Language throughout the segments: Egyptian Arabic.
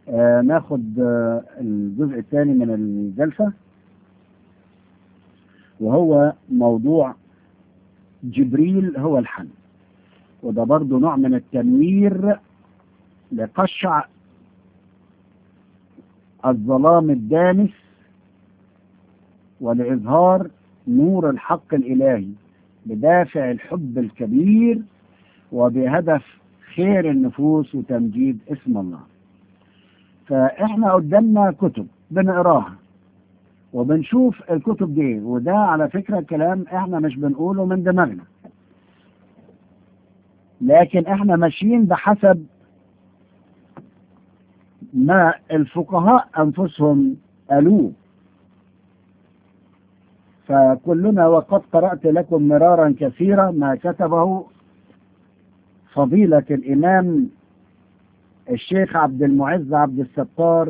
آه ناخد آه الجزء الثاني من الجلسة وهو موضوع جبريل هو الحل وده برضو نوع من التنوير لقشع الظلام الدامس ولإظهار نور الحق الإلهي بدافع الحب الكبير وبهدف خير النفوس وتمجيد اسم الله فإحنا قدامنا كتب بنقراها وبنشوف الكتب دي وده على فكرة كلام احنا مش بنقوله من دماغنا لكن احنا ماشيين بحسب ما الفقهاء انفسهم قالوه فكلنا وقد قرأت لكم مرارا كثيرا ما كتبه فضيلة الإمام الشيخ عبد المعز عبد الستار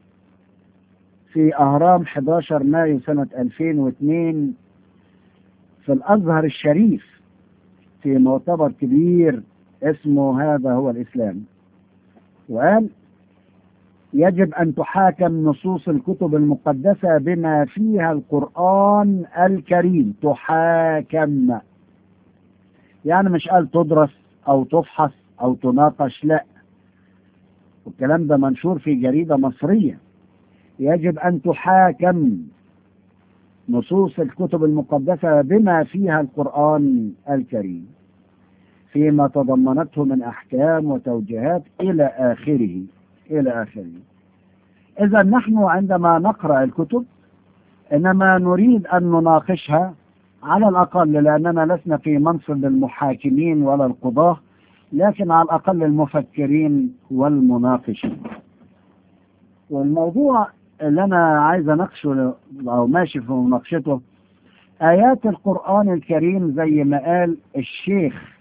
في أهرام 11 مايو سنة 2002 في الأزهر الشريف في مؤتمر كبير اسمه هذا هو الإسلام وقال يجب أن تحاكم نصوص الكتب المقدسة بما فيها القرآن الكريم تحاكم يعني مش قال تدرس أو تفحص أو تناقش لا والكلام ده منشور في جريدة مصرية يجب أن تحاكم نصوص الكتب المقدسة بما فيها القرآن الكريم فيما تضمنته من أحكام وتوجيهات إلى آخره إلى آخره إذا نحن عندما نقرأ الكتب إنما نريد أن نناقشها على الأقل لأننا لسنا في منصب المحاكمين ولا القضاة لكن على الأقل المفكرين والمناقشين والموضوع اللي أنا عايز أناقشه أو ماشي في مناقشته آيات القرآن الكريم زي ما قال الشيخ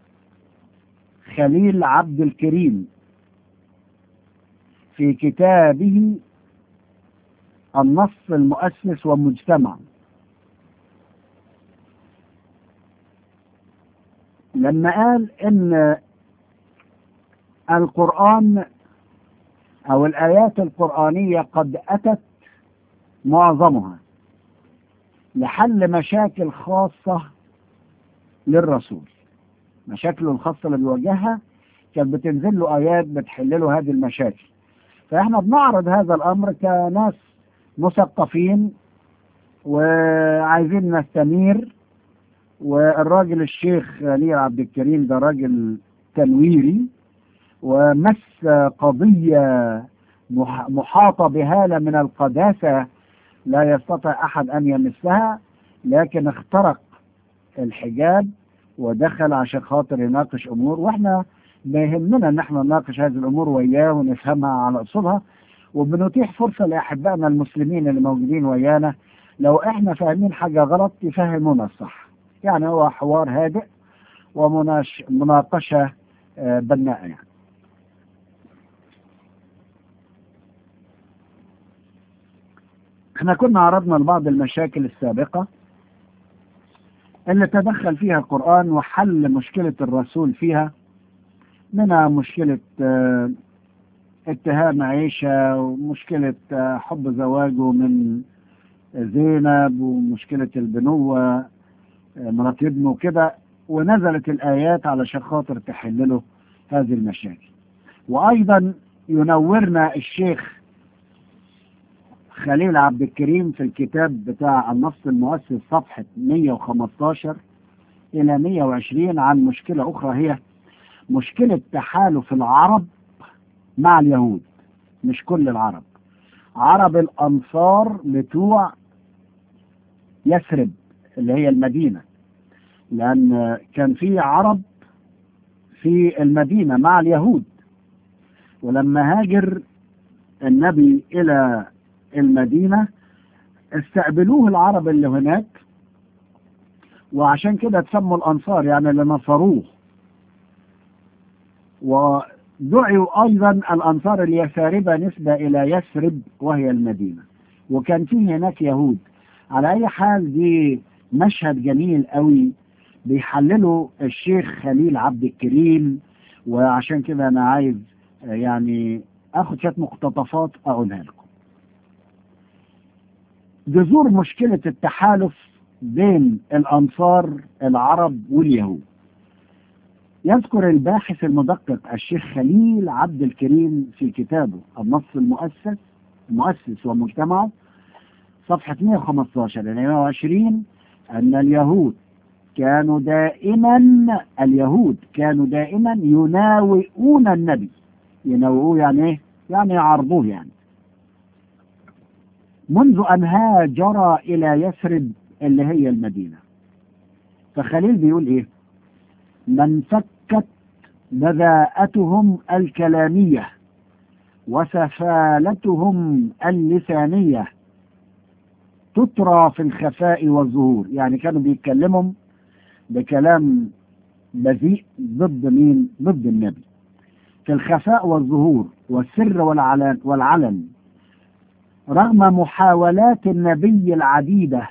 خليل عبد الكريم في كتابه النص المؤسس والمجتمع لما قال ان القرآن او الايات القرآنية قد اتت معظمها لحل مشاكل خاصة للرسول مشاكله الخاصة اللي بيواجهها كانت بتنزل له آيات بتحل له هذه المشاكل فإحنا بنعرض هذا الأمر كناس مثقفين وعايزين نستنير والراجل الشيخ خليل عبد الكريم ده راجل تنويري ومس قضية محاطة بهالة من القداسة لا يستطيع أحد أن يمسها لكن اخترق الحجاب ودخل عشان خاطر يناقش أمور وإحنا ما يهمنا ان احنا نناقش هذه الامور وياه ونفهمها على اصولها وبنتيح فرصه لاحبائنا المسلمين اللي موجودين ويانا لو احنا فاهمين حاجه غلط يفهمونا الصح يعني هو حوار هادئ ومناقشه بناءه يعني احنا كنا عرضنا لبعض المشاكل السابقه اللي تدخل فيها القرآن وحل مشكلة الرسول فيها منها مشكلة اتهام عيشة ومشكلة حب زواجه من زينب ومشكلة البنوة مرات ابنه كده ونزلت الآيات علشان خاطر تحل له هذه المشاكل وأيضا ينورنا الشيخ خليل عبد الكريم في الكتاب بتاع النص المؤسس صفحة 115 إلى 120 عن مشكلة أخرى هي مشكلة تحالف العرب مع اليهود مش كل العرب عرب الأنصار بتوع يثرب اللي هي المدينة لأن كان في عرب في المدينة مع اليهود ولما هاجر النبي إلى المدينة استقبلوه العرب اللي هناك وعشان كده تسموا الأنصار يعني اللي نصروه ودعوا أيضا الأنصار اليساربة نسبة إلى يثرب وهي المدينة وكان فيه هناك يهود على أي حال دي مشهد جميل قوي بيحلله الشيخ خليل عبد الكريم وعشان كده أنا عايز يعني اخد شويه مقتطفات اقولها لكم جذور مشكلة التحالف بين الأنصار العرب واليهود يذكر الباحث المدقق الشيخ خليل عبد الكريم في كتابه النص المؤسس المؤسس ومجتمعه صفحة 115 إلى 120 أن اليهود كانوا دائما اليهود كانوا دائما يناوئون النبي يناوئوه يعني ايه؟ يعني يعرضوه يعني منذ أن هاجر إلى يثرب اللي هي المدينة فخليل بيقول إيه من فكت بذاءتهم الكلامية وسفالتهم اللسانية تترى في الخفاء والظهور يعني كانوا بيتكلموا بكلام بذيء ضد مين ضد النبي في الخفاء والظهور والسر والعلن, والعلن رغم محاولات النبي العديدة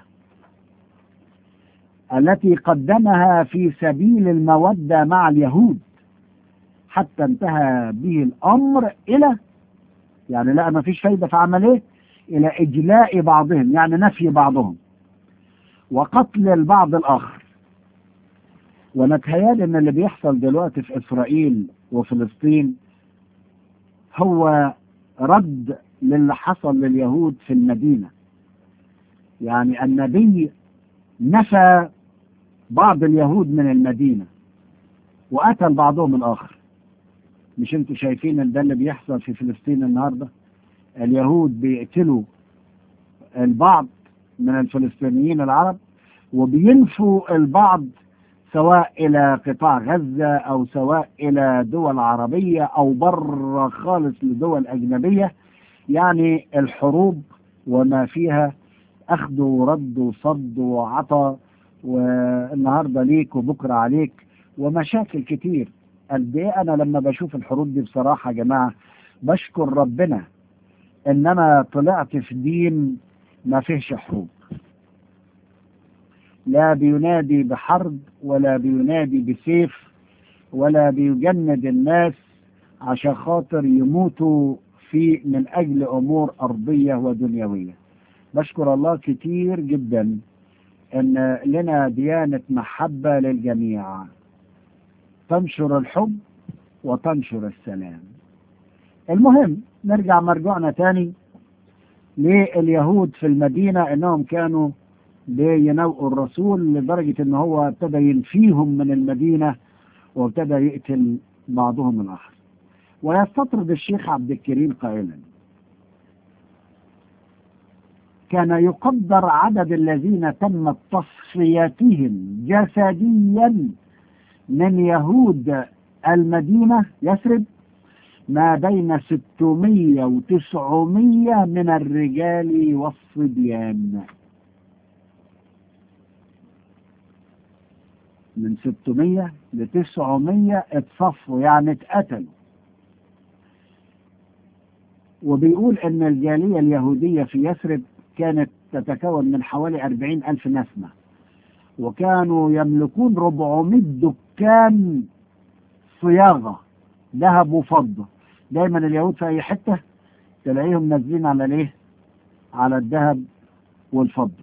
التي قدمها في سبيل المودة مع اليهود حتى انتهى به الأمر إلى يعني لا ما فيش فايدة في عمليه إلى إجلاء بعضهم يعني نفي بعضهم وقتل البعض الآخر ونتهيال ان اللي بيحصل دلوقتي في اسرائيل وفلسطين هو رد للي حصل لليهود في المدينة يعني النبي نفى بعض اليهود من المدينة وقتل بعضهم الآخر مش انتوا شايفين ان ده اللي بيحصل في فلسطين النهارده اليهود بيقتلوا البعض من الفلسطينيين العرب وبينفوا البعض سواء إلى قطاع غزة أو سواء إلى دول عربية أو بره خالص لدول أجنبية يعني الحروب وما فيها أخذ ورد وصد وعطى والنهاردة ليك وبكرة عليك ومشاكل كتير قد إيه أنا لما بشوف الحروب دي بصراحة يا جماعة بشكر ربنا إن أنا طلعت في دين ما فيهش حروب لا بينادي بحرب ولا بينادي بسيف ولا بيجند الناس عشان خاطر يموتوا في من أجل أمور أرضية ودنيوية بشكر الله كتير جدا أن لنا ديانة محبة للجميع تنشر الحب وتنشر السلام المهم نرجع مرجوعنا تاني لليهود في المدينة انهم كانوا بينوء الرسول لدرجة ان هو ابتدى ينفيهم من المدينة وابتدى يقتل بعضهم الاخر ويستطرد الشيخ عبد الكريم قائلا كان يقدر عدد الذين تم تصفيتهم جسديا من يهود المدينة يثرب ما بين 600 و 900 من الرجال والصبيان من 600 ل 900 اتصفوا يعني اتقتلوا وبيقول ان الجالية اليهودية في يثرب كانت تتكون من حوالي 40 ألف نسمة وكانوا يملكون 400 دكان صياغة ذهب وفضة دايما اليهود في أي حتة تلاقيهم نازلين على الايه على الذهب والفضة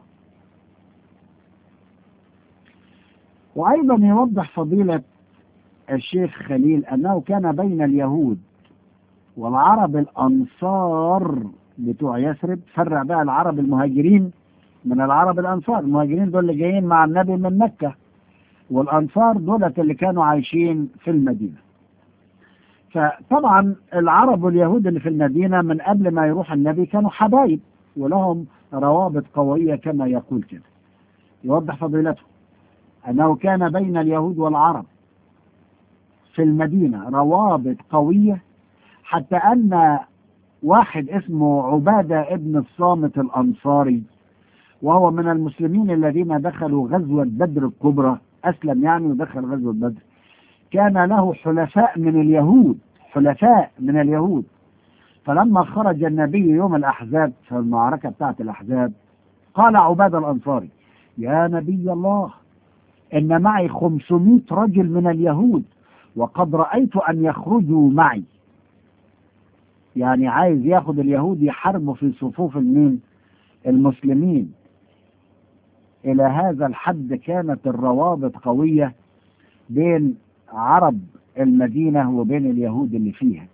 وأيضا يوضح فضيلة الشيخ خليل أنه كان بين اليهود والعرب الأنصار بتوع يثرب فرع بقى العرب المهاجرين من العرب الأنصار المهاجرين دول اللي جايين مع النبي من مكة والأنصار دولت اللي كانوا عايشين في المدينة فطبعا العرب واليهود اللي في المدينة من قبل ما يروح النبي كانوا حبايب ولهم روابط قوية كما يقول كده يوضح فضيلته أنه كان بين اليهود والعرب في المدينة روابط قوية حتى أن واحد اسمه عبادة ابن الصامت الأنصاري وهو من المسلمين الذين دخلوا غزوة بدر الكبرى أسلم يعني ودخل غزوة بدر كان له حلفاء من اليهود حلفاء من اليهود فلما خرج النبي يوم الأحزاب في المعركة بتاعت الأحزاب قال عبادة الأنصاري يا نبي الله إن معي خمسمائة رجل من اليهود وقد رأيت أن يخرجوا معي يعني عايز ياخد اليهود يحاربوا في صفوف المين المسلمين إلى هذا الحد كانت الروابط قوية بين عرب المدينة وبين اليهود اللي فيها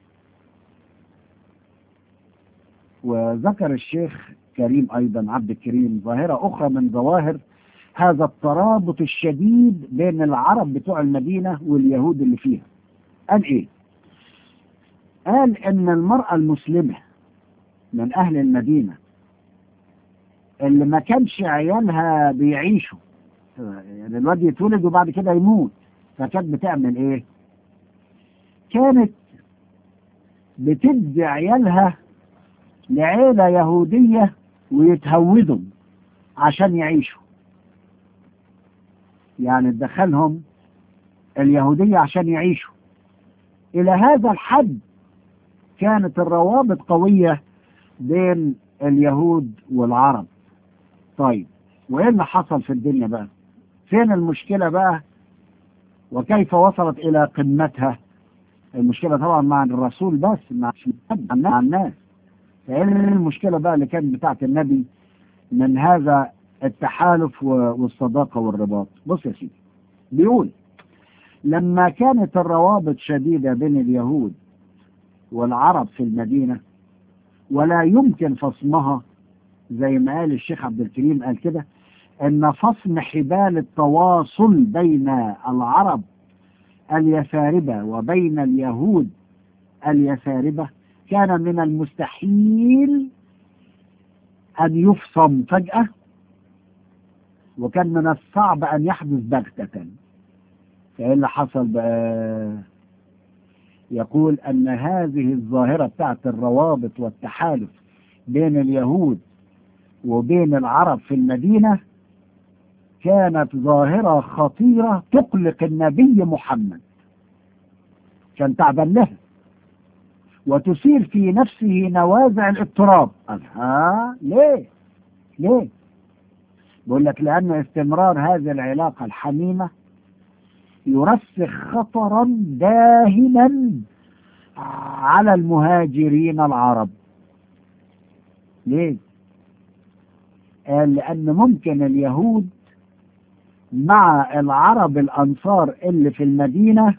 وذكر الشيخ كريم أيضا عبد الكريم ظاهرة أخرى من ظواهر هذا الترابط الشديد بين العرب بتوع المدينة واليهود اللي فيها قال إيه قال إن المرأة المسلمة من أهل المدينة اللي ما كانش عيالها بيعيشوا يعني الواد يتولد وبعد كده يموت فكانت بتعمل ايه كانت بتدي عيالها لعيلة يهودية ويتهودوا عشان يعيشوا يعني تدخلهم اليهودية عشان يعيشوا إلى هذا الحد كانت الروابط قوية بين اليهود والعرب طيب وإيه اللي حصل في الدنيا بقى فين المشكلة بقى وكيف وصلت إلى قمتها المشكلة طبعا مع الرسول بس مع مع الناس فإيه المشكلة بقى اللي كانت بتاعت النبي من هذا التحالف والصداقة والرباط بص يا سيدي بيقول لما كانت الروابط شديدة بين اليهود والعرب في المدينة ولا يمكن فصمها زي ما قال الشيخ عبد الكريم قال كده ان فصم حبال التواصل بين العرب اليثاربة وبين اليهود اليثاربة كان من المستحيل ان يفصم فجأة وكان من الصعب ان يحدث بغتة فايه اللي حصل بقى يقول ان هذه الظاهرة بتاعت الروابط والتحالف بين اليهود وبين العرب في المدينة كانت ظاهرة خطيرة تقلق النبي محمد كان تعبان لها وتثير في نفسه نوازع الاضطراب قال ها ليه ليه بقول لك لأن استمرار هذه العلاقة الحميمة يرسخ خطرا داهما على المهاجرين العرب ليه قال لأن ممكن اليهود مع العرب الأنصار اللي في المدينة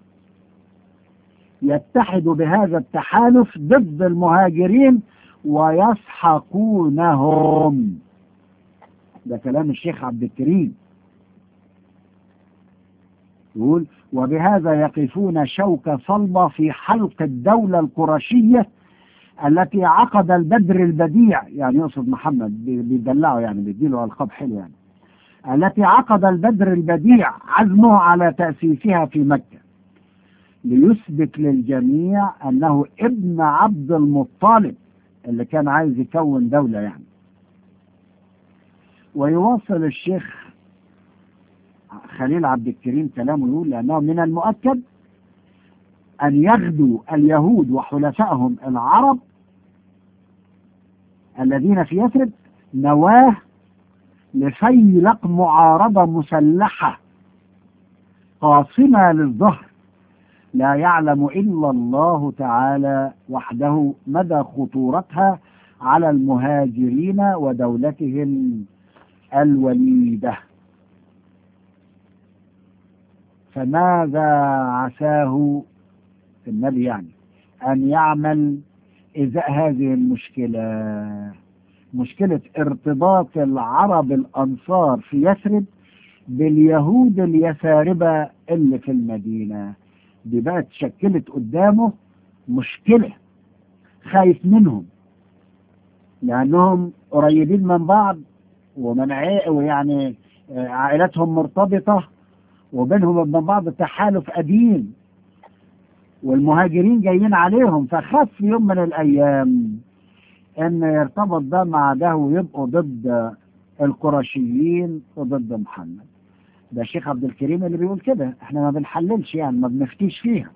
يتحدوا بهذا التحالف ضد المهاجرين ويسحقونهم ده كلام الشيخ عبد الكريم يقول وبهذا يقفون شوكة صلبة في حلق الدولة القرشية التي عقد البدر البديع يعني يقصد محمد بيدلعه يعني بيديله ألقاب حلوة يعني التي عقد البدر البديع عزمه على تأسيسها في مكة ليثبت للجميع أنه ابن عبد المطلب اللي كان عايز يكون دولة يعني ويواصل الشيخ خليل عبد الكريم كلامه يقول لأنه من المؤكد أن يغدو اليهود وحلفائهم العرب الذين في يثرب نواه لفيلق معارضة مسلحة قاصمة للظهر لا يعلم إلا الله تعالى وحده مدى خطورتها على المهاجرين ودولتهم الوليدة فماذا عساه النبي يعني أن يعمل إزاء هذه المشكلة مشكلة ارتباط العرب الأنصار في يثرب باليهود اليثاربة اللي في المدينة دي بقى اتشكلت قدامه مشكلة خايف منهم لأنهم قريبين من بعض ومن ويعني عائلاتهم مرتبطة وبينهم وبين بعض تحالف قديم والمهاجرين جايين عليهم فخاف في يوم من الأيام ان يرتبط ده مع ده ويبقوا ضد القرشيين وضد محمد ده الشيخ عبد الكريم اللي بيقول كده احنا ما بنحللش يعني ما بنفتيش فيها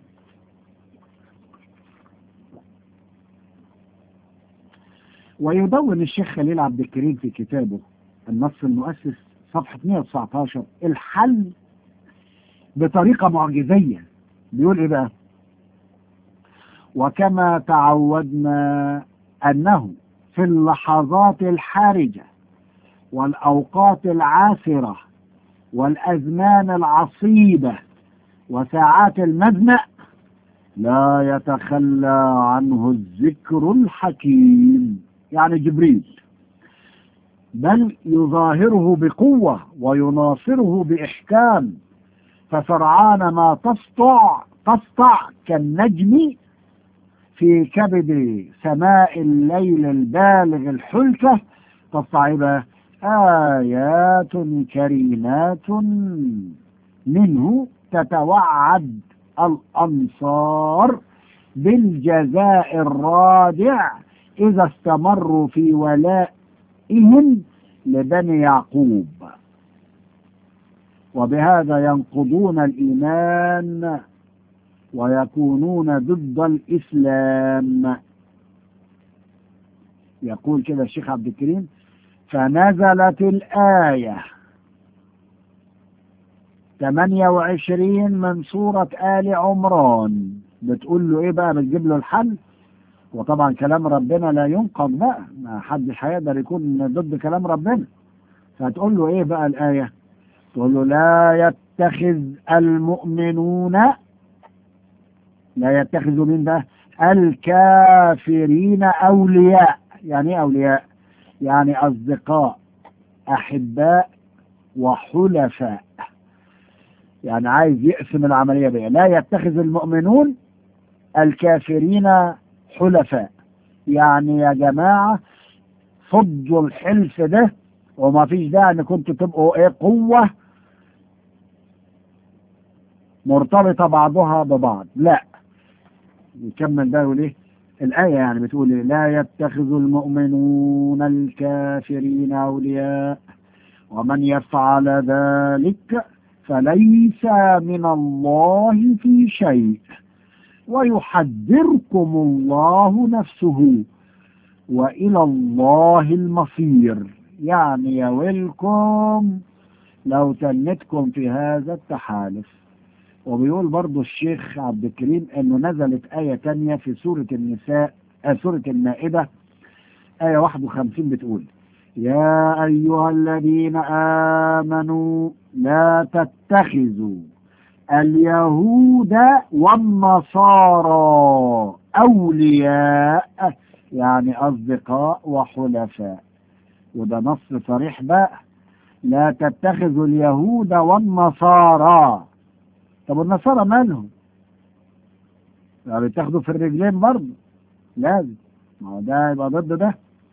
ويدون الشيخ خليل عبد الكريم في كتابه النص المؤسس صفحة 119 الحل بطريقة معجزية بيقول ايه بقى وكما تعودنا أنه في اللحظات الحرجة والأوقات العاسرة والأزمان العصيبة وساعات المزنق لا يتخلى عنه الذكر الحكيم يعني جبريل بل يظاهره بقوة ويناصره بإحكام فسرعان ما تسطع تسطع كالنجم في كبد سماء الليل البالغ الحلكة تستعب آيات كريمات منه تتوعد الأنصار بالجزاء الرادع إذا استمروا في ولائهم لبني يعقوب وبهذا ينقضون الإيمان ويكونون ضد الإسلام يقول كده الشيخ عبد الكريم فنزلت الآية 28 من سورة آل عمران بتقول له ايه بقى بتجيب له الحل وطبعا كلام ربنا لا ينقض بقى ما حدش هيقدر يكون ضد كلام ربنا فتقول له ايه بقى الآية تقول له لا يتخذ المؤمنون لا يتخذ من ده الكافرين أولياء يعني ايه أولياء يعني أصدقاء أحباء وحلفاء يعني عايز يقسم العملية بيه لا يتخذ المؤمنون الكافرين حلفاء يعني يا جماعة فضوا الحلف ده وما فيش داعي ان كنتوا تبقوا ايه قوة مرتبطة بعضها ببعض لا يكمل ده يقول ايه الآية يعني بتقول إيه؟ لا يتخذ المؤمنون الكافرين أولياء ومن يفعل ذلك فليس من الله في شيء ويحذركم الله نفسه وإلى الله المصير يعني يا ويلكم لو تنتكم في هذا التحالف وبيقول برضو الشيخ عبد الكريم انه نزلت آية تانية في سورة النساء آه سورة المائدة آية 51 بتقول يا أيها الذين آمنوا لا تتخذوا اليهود والنصارى أولياء يعني أصدقاء وحلفاء وده نص صريح بقى لا تتخذوا اليهود والنصارى طب النصارى مالهم؟ يعني بتاخدوا في الرجلين برضه لازم ما هو ده يبقى ضد ده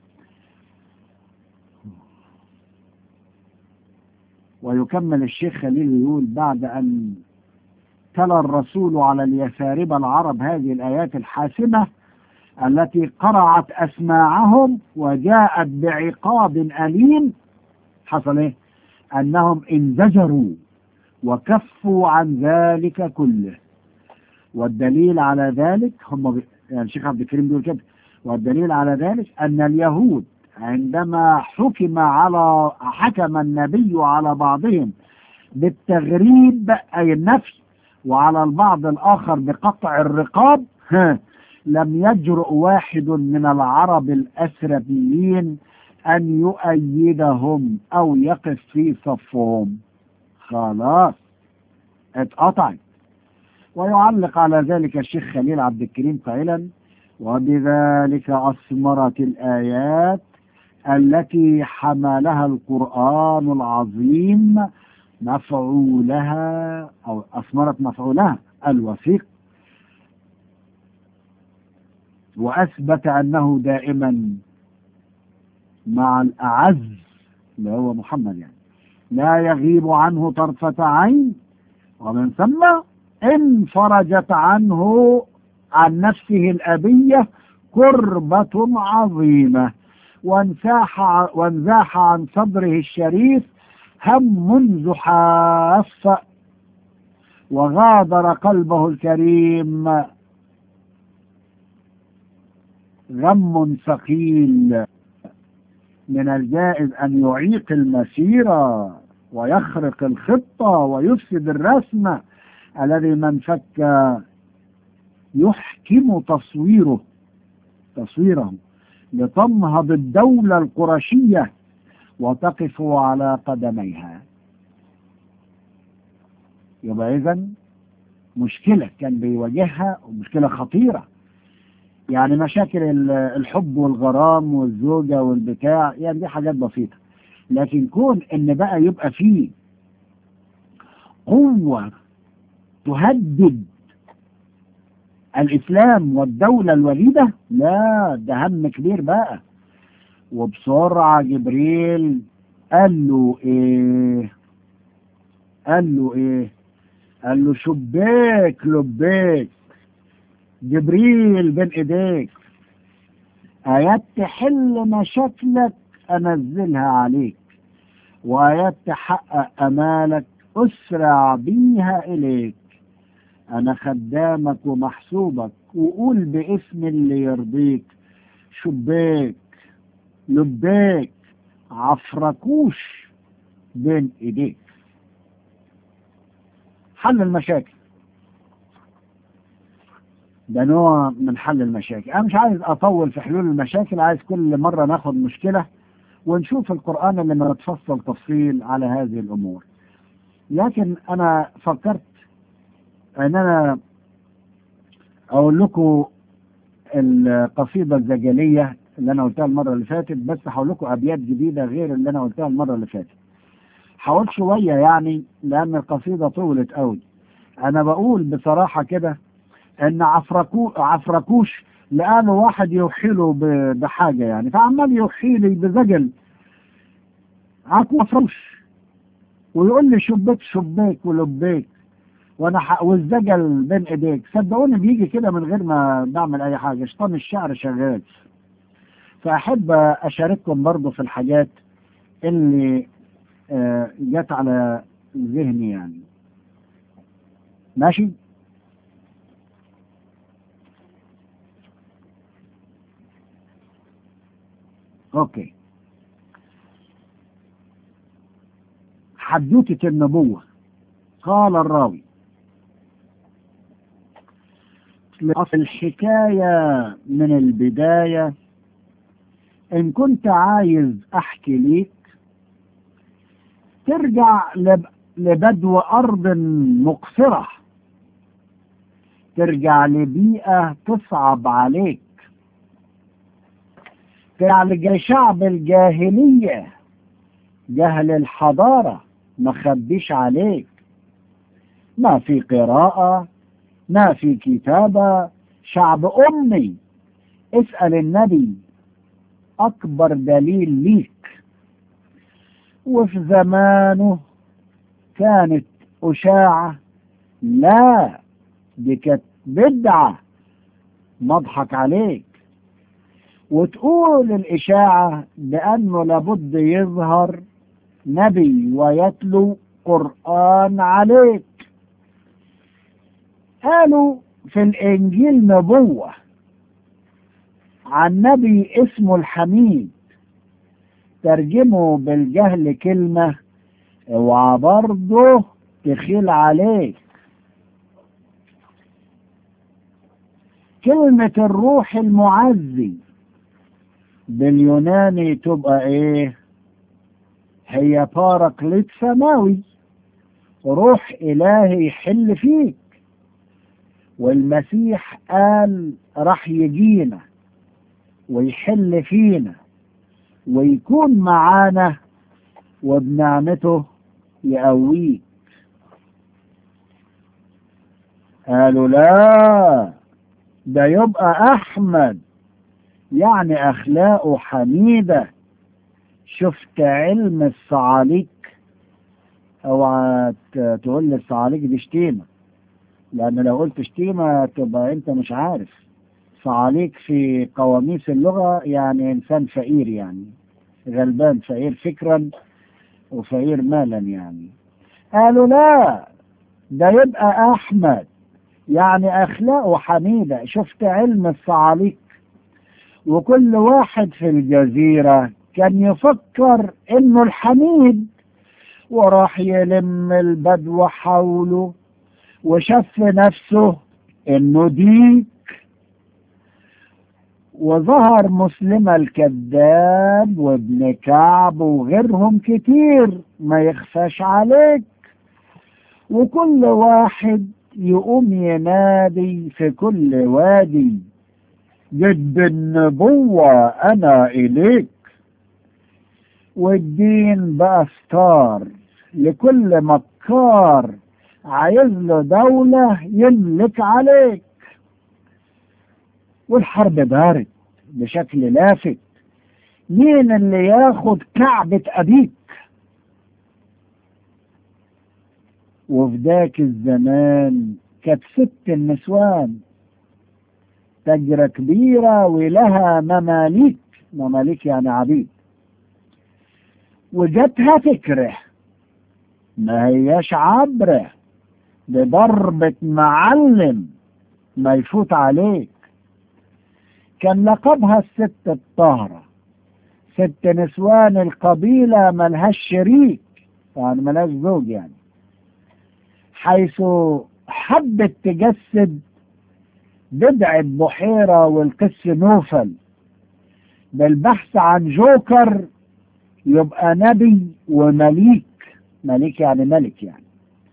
ويكمل الشيخ خليل يقول بعد أن تلا الرسول على اليساربة العرب هذه الآيات الحاسمة التي قرعت أسماعهم وجاءت بعقاب أليم حصل إيه؟ أنهم انزجروا وكفوا عن ذلك كله والدليل على ذلك هم ب... يعني الشيخ عبد الكريم بيقول كده والدليل على ذلك أن اليهود عندما حكم على حكم النبي على بعضهم بالتغريب أي النفي وعلى البعض الآخر بقطع الرقاب ها لم يجرؤ واحد من العرب الأسربيين أن يؤيدهم أو يقف في صفهم خلاص اتقطعت ويعلق على ذلك الشيخ خليل عبد الكريم قائلا وبذلك أثمرت الآيات التي حملها القرآن العظيم مفعولها أو أثمرت مفعولها الوثيق وأثبت أنه دائما مع الأعز اللي هو محمد يعني لا يغيب عنه طرفة عين ومن ثم انفرجت عنه عن نفسه الأبية كربة عظيمة وانزاح وانزاح عن صدره الشريف هم زحاف وغادر قلبه الكريم غم ثقيل من الجائز أن يعيق المسيرة ويخرق الخطة ويفسد الرسم الذي من فك يحكم تصويره تصويره لتنهض الدولة القرشية وتقف على قدميها يبقى إذا مشكلة كان بيواجهها ومشكلة خطيرة يعني مشاكل ال- الحب والغرام والزوجة والبتاع يعني دي حاجات بسيطة لكن كون ان بقى يبقى فيه قوة تهدد الإسلام والدولة الوليدة لا ده هم كبير بقى وبسرعة جبريل قال له إيه قال له إيه قال له شباك لبيك جبريل بين إيديك آيات تحل مشاكلك أنزلها عليك وآيات تحقق أمالك أسرع بيها إليك أنا خدامك ومحسوبك وقول باسم اللي يرضيك شباك لبيك عفركوش بين ايديك حل المشاكل ده نوع من حل المشاكل انا مش عايز اطول في حلول المشاكل عايز كل مرة ناخد مشكلة ونشوف القرآن اللي متفصل تفصيل على هذه الامور لكن انا فكرت ان انا اقول لكم القصيدة الزجلية اللي انا قلتها المرة اللي فاتت بس هقول لكم ابيات جديدة غير اللي انا قلتها المرة اللي فاتت حاولت شوية يعني لان القصيدة طولت قوي انا بقول بصراحة كده ان عفركو عفركوش لقاله واحد يوحي له ب- بحاجة يعني فعمال يوحي لي بزجل عفركوش ويقول لي شبيك شبيك ولبيك وانا ح... والزجل بين ايديك صدقوني بيجي كده من غير ما بعمل اي حاجه شيطان الشعر شغال فاحب اشارككم برضو في الحاجات اللي آه، جت على ذهني يعني ماشي اوكي حدوتة النبوة قال الراوي أصل الحكاية من البداية إن كنت عايز أحكي ليك ترجع لب- لبدو أرض مقصرة ترجع لبيئة تصعب عليك ترجع لشعب الجاهلية جهل الحضارة ما خبيش عليك ما في قراءة ما في كتابة شعب أمي اسأل النبي أكبر دليل ليك وفي زمانه كانت أشاعة لا دي كانت بدعة مضحك عليك وتقول الإشاعة بأنه لابد يظهر نبي ويتلو قرآن عليك قالوا في الإنجيل نبوة عن نبي اسمه الحميد ترجموا بالجهل كلمة اوعى برضه تخيل عليك كلمة الروح المعزي باليوناني تبقى ايه هي باراكليت سماوي روح إلهي يحل فيك والمسيح قال راح يجينا ويحل فينا ويكون معانا وبنعمته يقويك قالوا لا ده يبقى أحمد يعني أخلاقه حميدة شفت علم الصعاليك اوعى ت- تقول لي الصعاليك دي شتيمة لأن لو قلت شتيمة تبقى أنت مش عارف صعاليك في قواميس اللغة يعني إنسان فقير يعني غلبان فقير فكرا وفقير مالا يعني قالوا لا ده يبقى أحمد يعني أخلاقه حميدة شفت علم الصعاليك وكل واحد في الجزيرة كان يفكر إنه الحميد وراح يلم البدو حوله وشف نفسه انه ديك وظهر مسلم الكذاب وابن كعب وغيرهم كتير ما يخفاش عليك وكل واحد يقوم ينادي في كل وادي جد النبوة أنا إليك والدين بقى ستار لكل مكار عايز له دولة يملك عليك والحرب دارت بشكل لافت مين اللي ياخد كعبة أبيك وفي ذاك الزمان كانت ست النسوان تجرة كبيرة ولها مماليك مماليك يعني عبيد وجاتها فكرة ما هياش عبرة بضربة معلم ما يفوت عليك كان لقبها الست الطاهرة ست نسوان القبيلة ملهاش شريك يعني ملهاش زوج يعني حيث حبت تجسد بدعة بحيرة والقس نوفل بالبحث عن جوكر يبقى نبي ومليك مليك يعني ملك يعني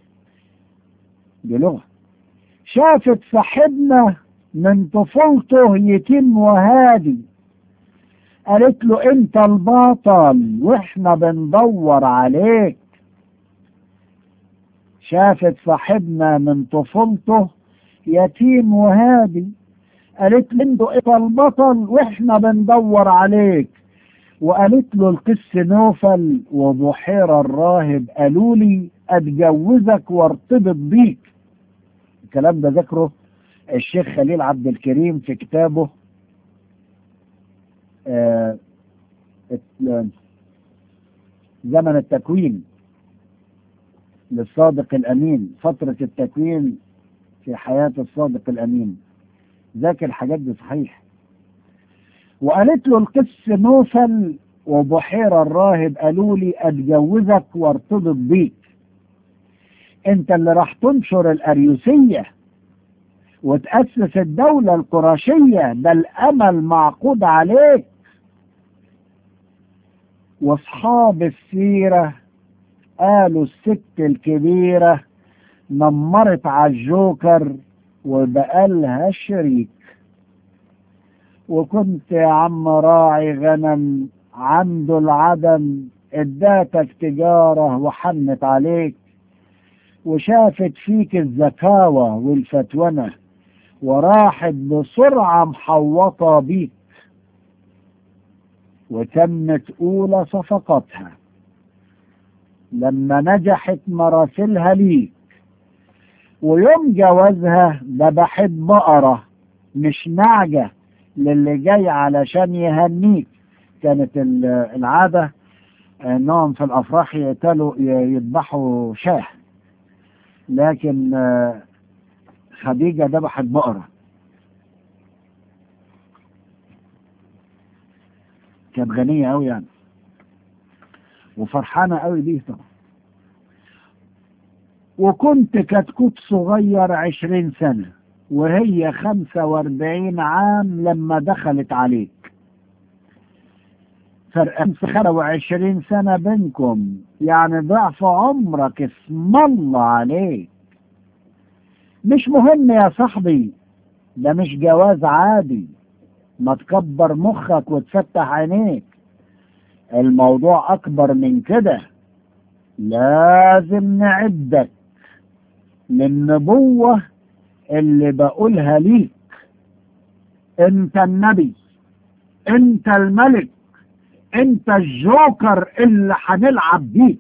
بلغة شافت صاحبنا من طفولته يتم وهادي قالت له انت البطل واحنا بندور عليك شافت صاحبنا من طفولته يتيم وهادي قالت له انت البطل واحنا بندور عليك وقالت له القس نوفل وبحيرة الراهب قالوا لي اتجوزك وارتبط بيك الكلام ده ذكره الشيخ خليل عبد الكريم في كتابه آه زمن التكوين للصادق الأمين فترة التكوين في حياة الصادق الأمين ذاكر الحاجات دي صحيح وقالت له القس نوفل وبحيرة الراهب قالوا لي أتجوزك وارتبط بيك انت اللي راح تنشر الأريوسية وتأسس الدولة القرشية ده الأمل معقود عليك واصحاب السيرة قالوا الست الكبيرة نمرت على الجوكر وبقالها شريك وكنت يا عم راعي غنم عنده العدم اداتك تجارة وحنت عليك وشافت فيك الزكاوة والفتونة وراحت بسرعة محوطة بيك وتمت أولى صفقاتها لما نجحت مراسلها ليك ويوم جوازها ذبحت بقرة مش نعجة للي جاي علشان يهنيك كانت العادة انهم في الافراح يقتلوا يذبحوا شاه لكن خديجة ذبحت بقرة كانت غنية أوي يعني وفرحانة أوي بيه طبعا وكنت كتكوت صغير عشرين سنة وهي خمسة واربعين عام لما دخلت عليك فرق خمسة وعشرين سنة بينكم يعني ضعف عمرك اسم الله عليك مش مهم يا صاحبي ده مش جواز عادي ما تكبر مخك وتفتح عينيك الموضوع أكبر من كده لازم نعدك للنبوة اللي بقولها ليك انت النبي انت الملك انت الجوكر اللي هنلعب بيك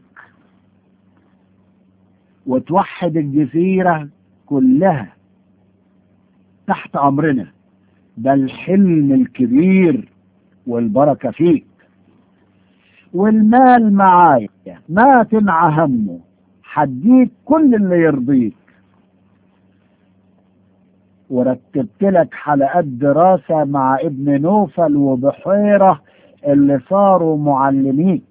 وتوحد الجزيرة كلها تحت امرنا ده الحلم الكبير والبركة فيك والمال معايا ما تنعى همه حديك كل اللي يرضيك ورتبت لك حلقات دراسة مع ابن نوفل وبحيرة اللي صاروا معلميك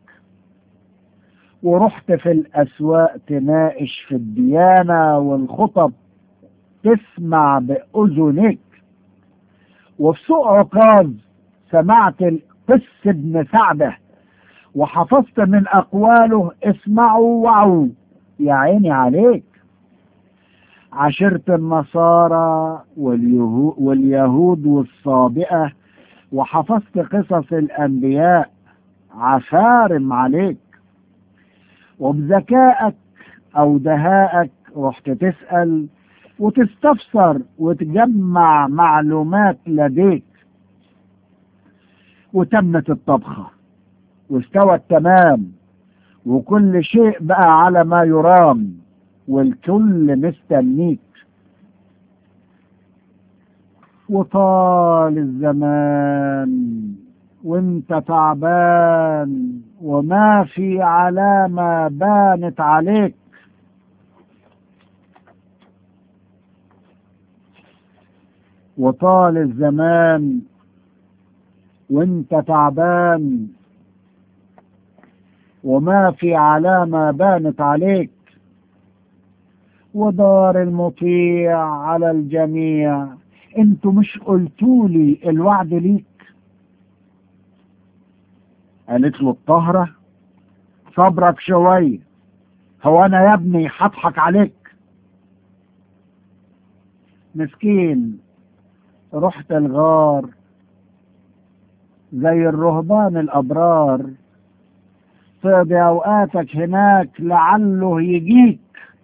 ورحت في الأسواق تناقش في الديانة والخطب تسمع بأذنك وفي سوق عكاظ سمعت القس ابن سعده وحفظت من أقواله اسمعوا وعوا يا عيني عليك عشرت النصارى واليهود, واليهود والصابئة وحفظت قصص الأنبياء عفارم عليك وبذكائك أو دهائك رحت تسأل وتستفسر وتجمع معلومات لديك وتمت الطبخة واستوت تمام وكل شيء بقى على ما يرام والكل مستنيك وطال الزمان وانت تعبان وما في علامة بانت عليك وطال الزمان وانت تعبان وما في علامة بانت عليك ودار المطيع على الجميع انتوا مش قلتولي الوعد ليك قالت له الطهرة صبرك شوية هو انا يا ابني هضحك عليك مسكين رحت الغار زي الرهبان الابرار تقضي اوقاتك هناك لعله يجيك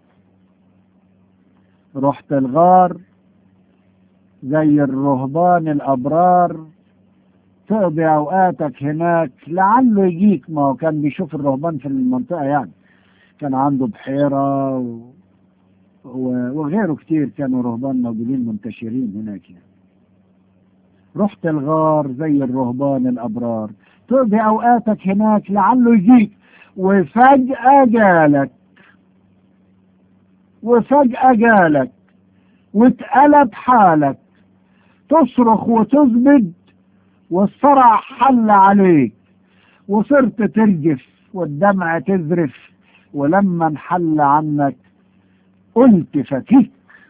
رحت الغار زي الرهبان الابرار تقضي اوقاتك هناك لعله يجيك ما هو كان بيشوف الرهبان في المنطقه يعني كان عنده بحيره و... و... وغيره كتير كانوا رهبان موجودين منتشرين هناك يعني. رحت الغار زي الرهبان الابرار تقضي اوقاتك هناك لعله يجيك وفجأة جالك وفجأة جالك واتقلب حالك تصرخ وتزبد والصرع حل عليك وصرت ترجف والدمع تذرف ولما انحل عنك قلت فكيك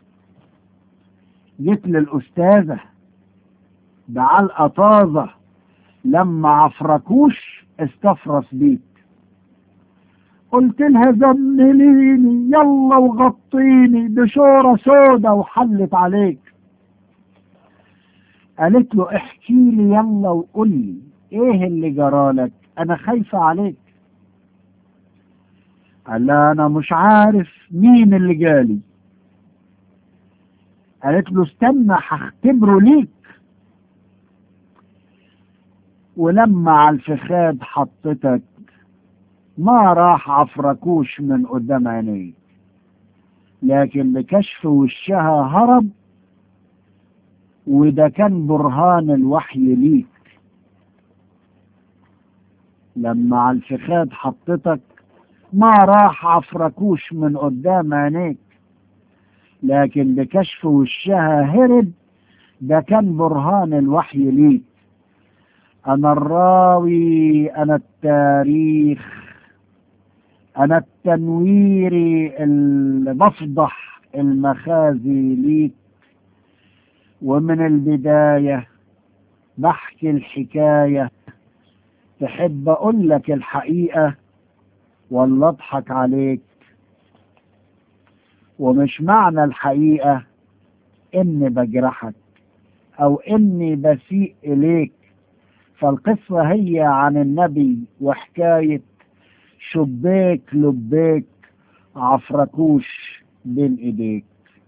جيت للأستاذة بعلقة طازة لما عفركوش استفرس بيك قلت لها زمليني يلا وغطيني بشورة سودة وحلت عليك قالت له احكي لي يلا وقول لي ايه اللي جرالك انا خايفة عليك قال لها انا مش عارف مين اللي جالي قالت له استنى هختبره ليك ولما على الفخاد حطتك ما راح عفركوش من قدام عينيه لكن بكشف وشها هرب وده كان برهان الوحي ليك لما على الفخاد حطتك ما راح عفركوش من قدام عينيك لكن بكشف وشها هرب ده كان برهان الوحي ليك أنا الراوي أنا التاريخ أنا التنويري اللي بفضح المخازي ليك ومن البداية بحكي الحكاية تحب أقول لك الحقيقة ولا أضحك عليك ومش معنى الحقيقة إني بجرحك أو إني بسيء إليك فالقصة هي عن النبي وحكاية شبيك لبيك عفركوش بين ايديك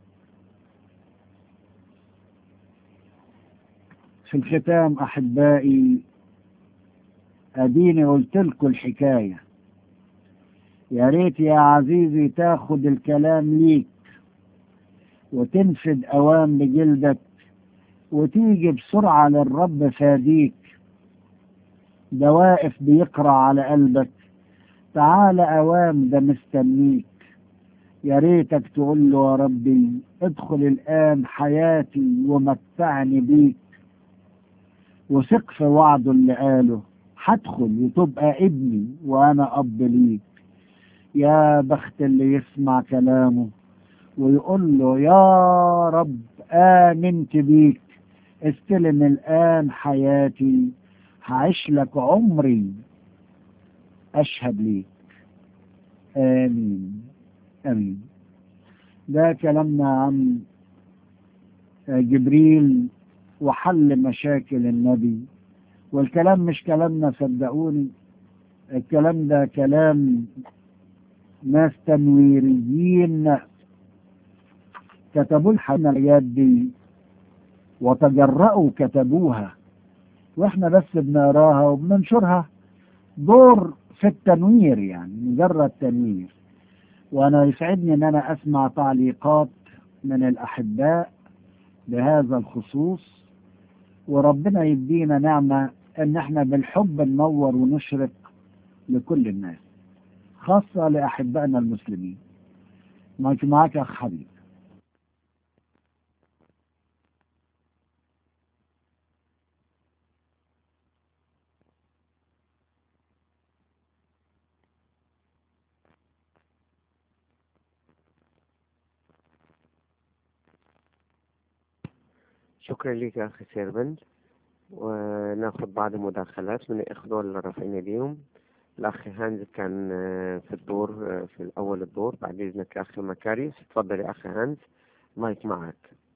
في الختام احبائي اديني قلت لكم الحكايه يا ريت يا عزيزي تاخد الكلام ليك وتنفد اوام بجلدك وتيجي بسرعه للرب فاديك ده واقف بيقرا على قلبك تعال اوام ده مستنيك يا ريتك تقول له يا ربي ادخل الان حياتي ومتعني بيك وثق في وعده اللي قاله هدخل وتبقى ابني وانا اب ليك يا بخت اللي يسمع كلامه ويقول له يا رب آمنت بيك استلم الآن حياتي هعيش لك عمري أشهد ليك آمين آمين ده كلامنا عن جبريل وحل مشاكل النبي والكلام مش كلامنا صدقوني الكلام ده كلام ناس تنويريين كتبوا الحمليات دي وتجرأوا كتبوها واحنا بس بنقراها وبننشرها دور في التنوير يعني مجرد تنوير وانا يسعدني ان انا اسمع تعليقات من الاحباء بهذا الخصوص وربنا يدينا نعمة ان احنا بالحب ننور ونشرق لكل الناس خاصة لأحبائنا المسلمين معك معك أخ حبيب شكرا لك يا أخي سيربنت وناخد بعض المداخلات من الإخوة اللي رافعين ايديهم الأخ هانز كان آه، في الدور آه، في الأول الدور بعد إذنك يا أخي مكاريس اتفضل يا أخ هانز مايك معك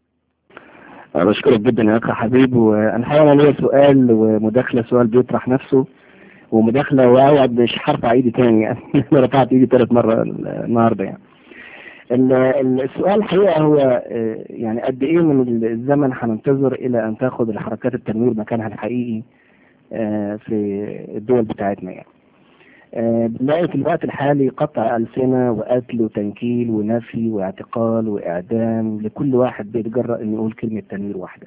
بشكرك جدا يا اخ حبيب والحقيقه انا ليا سؤال ومداخله سؤال بيطرح نفسه ومداخله واوعد مش هرفع ايدي تاني يعني انا رفعت ايدي ثلاث مرة النهارده يعني ال- ال- السؤال الحقيقه هو آه، يعني قد ايه من الزمن هننتظر الى ان تاخد الحركات التنوير مكانها الحقيقي آه، في الدول بتاعتنا يعني آه، بنلاقي في الوقت الحالي قطع ألسنة وقتل وتنكيل ونفي واعتقال وإعدام لكل واحد بيتجرأ إنه يقول كلمة تنوير واحدة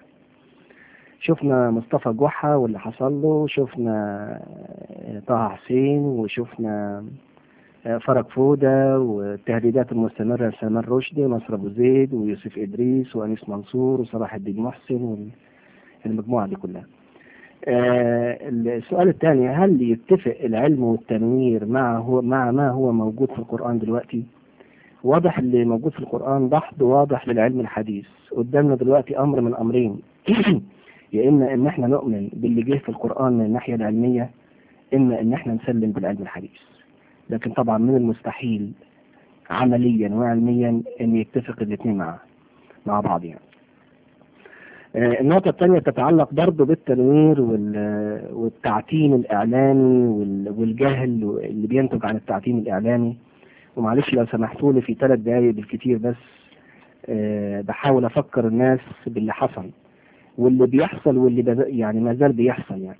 شفنا مصطفى جحا واللي حصل له شفنا آه، طه حسين وشفنا آه، فرج فودة والتهديدات المستمرة لسلمان رشدي ونصر أبو زيد ويوسف إدريس وأنيس منصور وصلاح الدين محسن والمجموعة دي كلها آه، السؤال الثاني هل يتفق العلم والتنوير مع هو مع ما هو موجود في القرآن دلوقتي؟ واضح اللي موجود في القرآن ضحض واضح للعلم الحديث قدامنا دلوقتي أمر من أمرين يا إما إن إحنا نؤمن باللي جه في القرآن من الناحية العلمية إما إن إحنا نسلم بالعلم الحديث لكن طبعا من المستحيل عمليا وعلميا إن يتفق الاثنين مع مع بعض يعني آه، النقطة الثانية تتعلق برضه بالتنوير وال- والتعتيم الإعلامي وال- والجهل اللي بينتج عن التعتيم الإعلامي ومعلش لو سمحتوا لي في ثلاث دقايق بالكتير بس آه، بحاول أفكر الناس باللي حصل واللي بيحصل واللي بد- يعني ما زال بيحصل يعني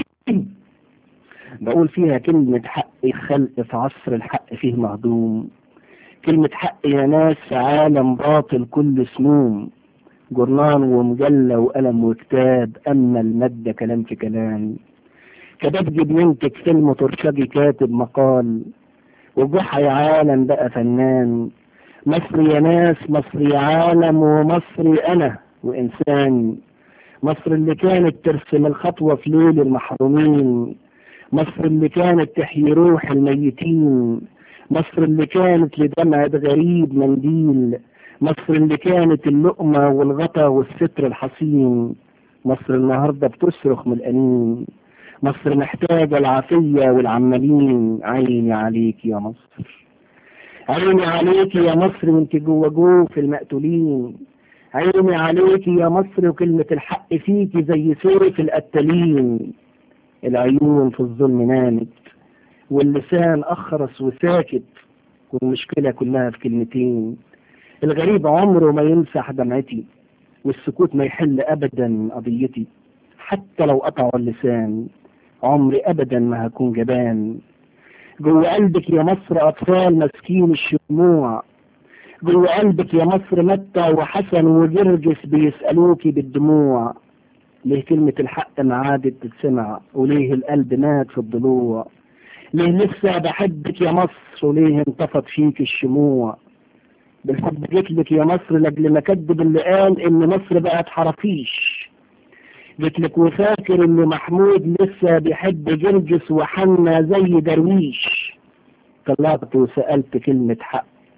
بقول فيها كلمة حق خلق في عصر الحق فيه مهضوم كلمة حق يا ناس في عالم باطل كل سموم جرنان ومجلة وقلم وكتاب أما المادة كلام في كلام كباب بينتج فيلم ترشجي كاتب مقال وجحا يا عالم بقى فنان مصر يا ناس مصر يا عالم ومصري أنا وإنسان مصر اللي كانت ترسم الخطوة في ليل المحرومين مصر اللي كانت تحيي روح الميتين مصر اللي كانت لدمعة غريب منديل مصر اللي كانت اللقمة والغطا والستر الحصين مصر النهاردة بتصرخ من الأنين مصر محتاجة العافية والعمالين عيني عليك يا مصر عيني عليك يا مصر وانت جوه جوف المقتولين عيني عليك يا مصر وكلمة الحق فيكي زي سيف القتالين العيون في الظلم نامت واللسان أخرس وساكت والمشكلة كلها في كلمتين الغريب عمره ما يمسح دمعتي والسكوت ما يحل أبدا قضيتي حتى لو قطعوا اللسان عمري أبدا ما هكون جبان جوه قلبك يا مصر أطفال مسكين الشموع جوه قلبك يا مصر متى وحسن وجرجس بيسألوكي بالدموع ليه كلمة الحق ما عادت تتسمع وليه القلب مات في الضلوع ليه لسه بحبك يا مصر وليه انطفت فيك الشموع بالحب جيتلك يا مصر لاجل ما كدب اللي قال ان مصر بقت حرافيش جيتلك وفاكر ان محمود لسه بيحب جرجس وحنا زي درويش طلعت وسألت كلمة حق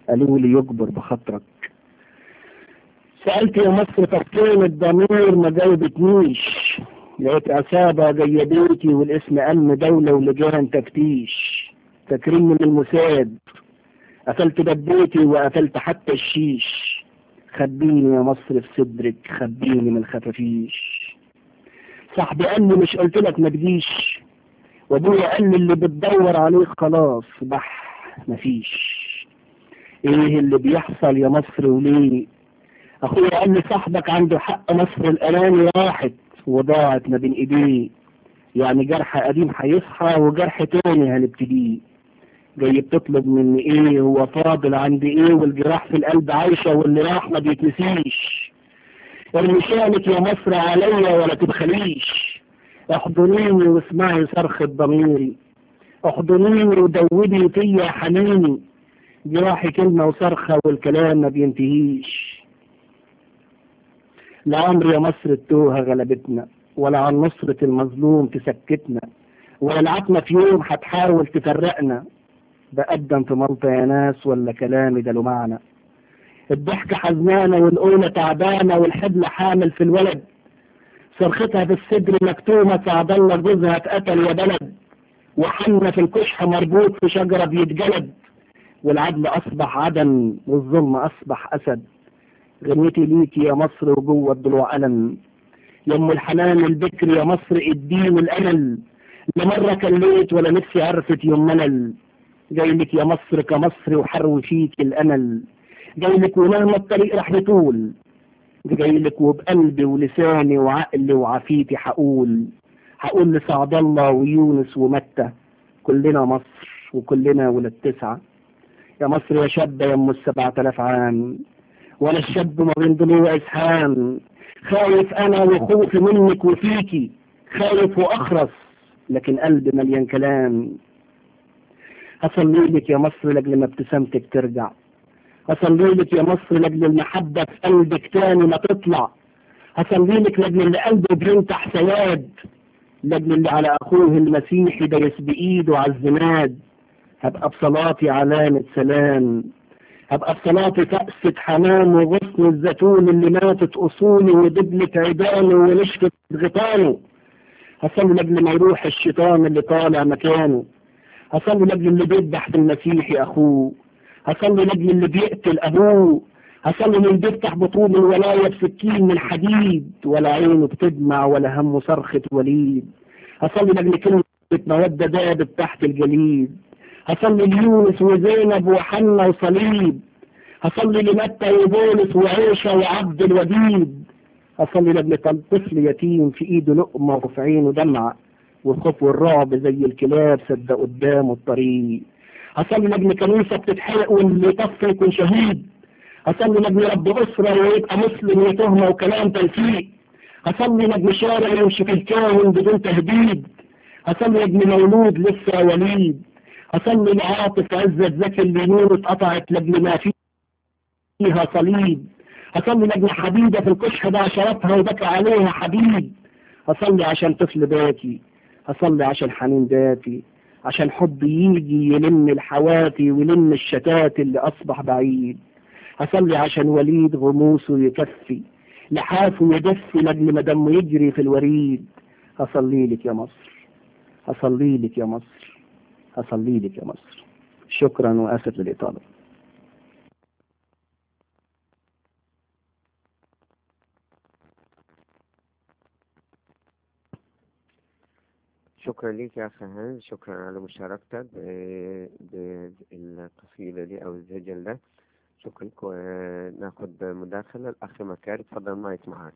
قالوا لي يجبر بخاطرك سألت يا مصر طب فين الضمير ما جاوبتنيش لقيت عصابة جاية بيتي والاسم أمن دولة ولجان تفتيش فاكرين من المساد قفلت باب بيتي وقفلت حتى الشيش خبيني يا مصر في صدرك خبيني من الخفافيش صاحبي قال لي مش قلت لك ما تجيش وابويا قال لي اللي بتدور عليه خلاص بح مفيش ايه اللي بيحصل يا مصر وليه اخويا قال لي صاحبك عنده حق مصر الاناني راحت وضاعت ما بين ايديه يعني جرح قديم هيصحى وجرح تاني هنبتديه جاي بتطلب مني ايه هو فاضل عندي ايه والجراح في القلب عايشة واللي راح ما بيتنسيش ارمي شانك يا مصر عليا ولا تبخليش احضنيني واسمعي صرخة ضميري احضنيني ودودي فيا حنيني جراحي كلمة وصرخة والكلام ما بينتهيش لا عمر يا مصر التوهة غلبتنا ولا عن نصرة المظلوم تسكتنا ولا العتمة في يوم هتحاول تفرقنا بقدم في ملطة يا ناس ولا كلامي ده له معنى الضحكة حزنانة والقولة تعبانة والحبل حامل في الولد صرختها في الصدر مكتومة سعد الله جوزها اتقتل يا بلد وحنا في الكشح مربوط في شجرة بيتجلد والعدل أصبح عدم والظلم أصبح أسد غنيتي ليكي يا مصر وجوه الضلوع ألم يا أم الحنان البكر يا مصر اديني الأمل لا مرة كليت ولا نفسي عرفت يوم ملل جاي لك يا مصر كمصر وحرو فيك الأمل جاي لك ومهما الطريق راح يطول جاي لك وبقلبي ولساني وعقلي وعافيتي حقول هقول لسعد الله ويونس ومتى كلنا مصر وكلنا ولاد تسعة يا مصر يا شابة يا ام السبعة آلاف عام وانا الشاب ما بين ضلوع اسهام خايف انا وخوفي منك وفيكي خايف واخرس لكن قلبي مليان كلام هصلي لك يا مصر لاجل ما ابتسامتك ترجع هصلي لك يا مصر لاجل المحبة في قلبك تاني ما تطلع هصلي لك لاجل اللي قلبه بينتح سواد لاجل اللي على اخوه المسيحي دايس بايده على الزناد هبقى بصلاتي علامة سلام هبقى بصلاتي كأسة حنان وغصن الزيتون اللي ماتت أصوله ودبلة عيدانه ونشفت غطانه هصلي لأجل ما يروح الشيطان اللي طالع مكانه هصلي لأجل اللي بيذبح في المسيح أخوه هصلي لأجل اللي بيقتل أبوه هصلي اللي بيفتح بطول الولاية بسكين من حديد ولا عينه بتدمع ولا همه صرخة وليد هصلي لأجل كلمة مودة دابت تحت الجليد هصلي ليونس وزينب وحنا وصليب هصلي لمتى وبولس وعيشة وعبد الوديد هصلي لابن طفل يتيم في ايده لقمة وفي عينه دمعة والخوف والرعب زي الكلاب سد قدامه الطريق هصلي لابن كنيسة بتتحرق واللي طف يكون شهيد هصلي لابن رب أسرة ويبقى مسلم وتهمة وكلام تلفيق هصلي لابن شارع يمشي في الكون بدون تهديد هصلي لابن مولود لسه وليد أصلي لعاطف عزة زكي اللي نوره اتقطعت لابن ما فيها صليب أصلي لابن حبيبة في الكشح ده عشرتها وبكى عليها حبيب أصلي عشان طفل باكي أصلي عشان حنين دافي عشان حب يجي يلم الحوافي ويلم الشتات اللي أصبح بعيد أصلي عشان وليد غموسه يكفي لحافه يدفي لأجل ما دمه يجري في الوريد أصلي لك يا مصر أصلي لك يا مصر أصلي لك يا مصر شكرا وآسف للإطالة شكرا ليك يا أخي هانز شكرا على مشاركتك ب- بالقصيدة دي أو الزجل ده شكرا لك وناخد مداخلة الأخ مكاري تفضل مايك معاك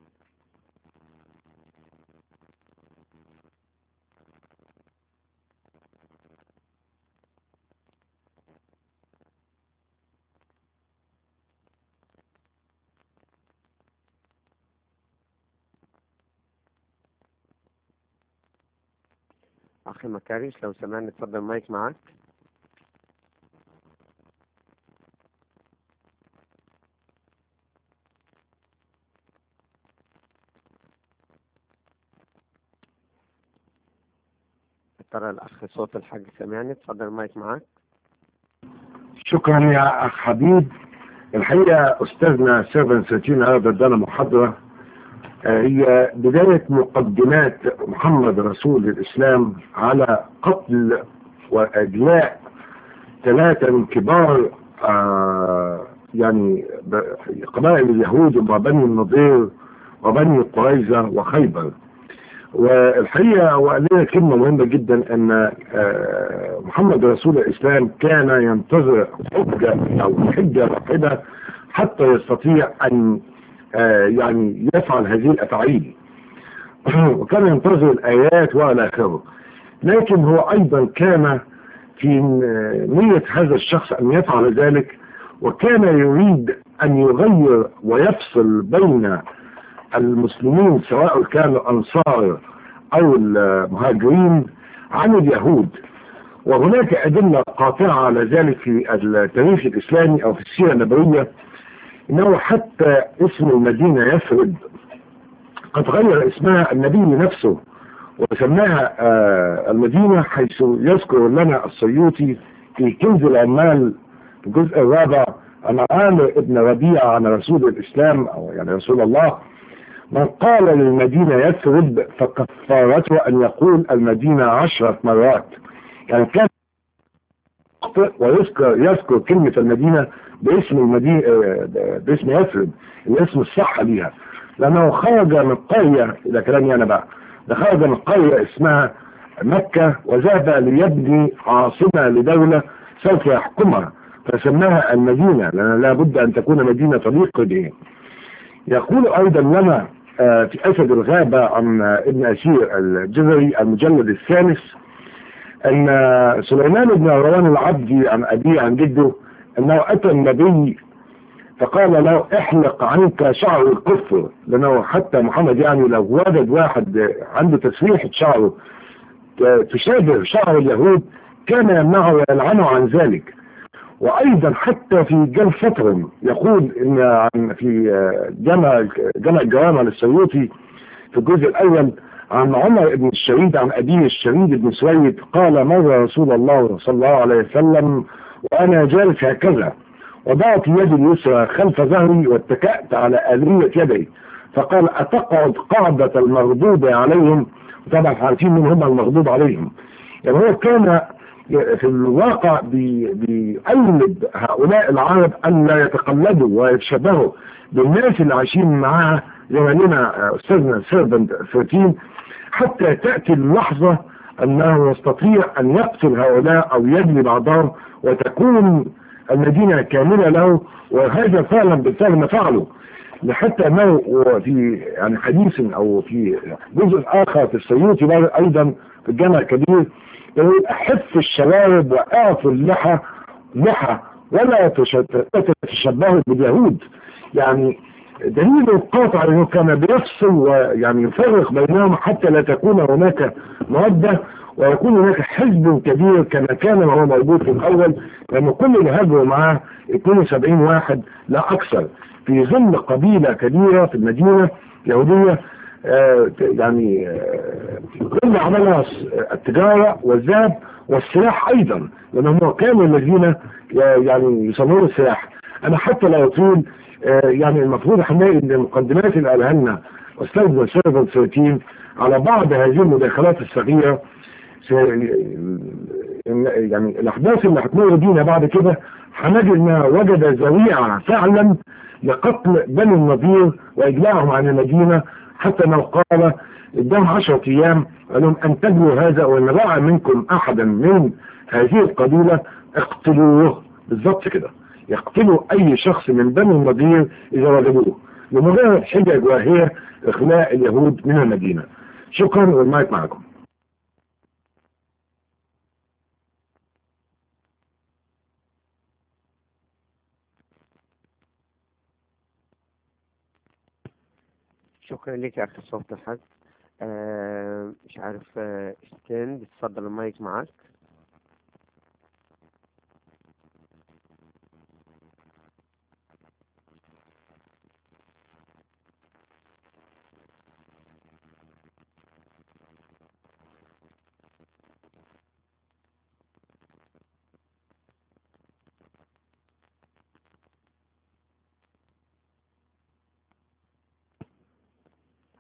أخي مكاريش لو سمعني تفضل مايك معاك ترى الأخ صوت الحاج سمعني تفضل مايك معاك شكرا يا أخ حبيب الحقيقة أستاذنا سيفن ساتين هذا ادانا محاضرة آه، هي بداية مقدمات محمد رسول الإسلام على قتل وإجلاء ثلاثة من كبار آه، يعني ب- قبائل اليهود وبني النضير وبني قريظة وخيبر والحقيقة وقال لنا كلمة مهمة جدا أن آه، محمد رسول الإسلام كان ينتظر حجة أو حجة واحدة حتى يستطيع أن آه، يعني يفعل هذه الأفعال وكان ينتظر الآيات وإلى آخره لكن هو أيضا كان في نية هذا الشخص أن يفعل ذلك وكان يريد أن يغير ويفصل بين المسلمين سواء كانوا أنصار أو المهاجرين عن اليهود وهناك أدلة قاطعة على ذلك في التاريخ الإسلامي أو في السيرة النبوية إنه حتى اسم المدينة يثرب قد غير اسمها النبي نفسه وسماها آه، المدينة حيث يذكر لنا السيوطي في كنز العمال في الجزء الرابع عن عامر ابن ربيعة عن رسول الإسلام أو يعني رسول الله من قال للمدينة يثرب فكفارته أن يقول المدينة عشرة مرات يعني كان يخطئ ويذكر يذكر كلمة المدينة باسم المدينة باسم يثرب الاسم الصح ليها لأنه خرج من قرية إلى كلامي أنا بقى ده خرج من قرية اسمها مكة وذهب ليبني عاصمة لدولة سوف يحكمها فسماها المدينة لأن لا بد أن تكون مدينة تليق به يقول أيضا لنا آه، في أسد الغابة عن آه، ابن أسير الجزري المجلد الثالث أن آه، سليمان بن روان العبدي عن أبيه عن جده أنه أتى النبي فقال له احلق عنك شعر الكفر لأنه حتى محمد يعني لو وجد واحد آه، عنده تسريحة شعره آه، تشابه شعر اليهود كان يمنعه ويلعنه عن ذلك وايضا حتى في جل فتر يقول ان عن في آه، جمع جمع الجوامع للسيوطي في الجزء الاول عن عمر بن الشريد عن ابيه الشريد بن سويد قال مر رسول الله صلى الله عليه وسلم وانا جالس هكذا وضعت يدي اليسرى خلف ظهري واتكأت على آلية يدي فقال أتقعد قاعدة المغضوب عليهم طبعا عارفين من هم المغضوب عليهم يعني هو كان في الواقع بي- بيقلد هؤلاء العرب أن لا يتقلدوا ويتشبهوا بالناس اللي عايشين معاها زي ما لنا أستاذنا سيربنت 13 حتى تأتي اللحظة أنه يستطيع أن يقتل هؤلاء أو يجلي بعضهم وتكون المدينة كاملة له وهذا فعلا بالفعل ما فعله لحتى انه في يعني حديث او في جزء اخر في السيوطي بقى ايضا في الجامع الكبير يقول احف الشوارب واعفوا اللحى لحى ولا تش- تتشبهوا باليهود يعني دليل قاطع انه كان بيفصل ويعني يفرق بينهم حتى لا تكون هناك مودة ويكون هناك حزب كبير كما كان هو موجود في الاول لان كل اللي هاجروا معاه 72 واحد لا اكثر في ظل قبيلة كبيرة في المدينة يهودية آه، يعني آه، كل عملها س- التجارة والذهب والسلاح ايضا لانهم كانوا الذين ي- يعني يصنعون السلاح انا حتى لا يطول آه، يعني المفروض هنلاقي ان المقدمات اللي قالها لنا استاذنا سيرفن 13 على بعض هذه المداخلات الصغيرة س- يعني الاحداث اللي هتمر بينا بعد كده هنجد انها وجد ذريعة فعلا لقتل بني النضير واجلاعهم عن المدينة حتى انه قال قدام عشرة ايام قال لهم ان تجلوا هذا وان راى منكم احدا من هذه القبيلة اقتلوه بالضبط كده يقتلوا اي شخص من بني النضير اذا وجدوه لمجرد حجج وهي اخلاء اليهود من المدينة شكرا والمايك معكم شكرا لك يا أخي صوت الحق آه مش عارف آه ستين بتفضل المايك معك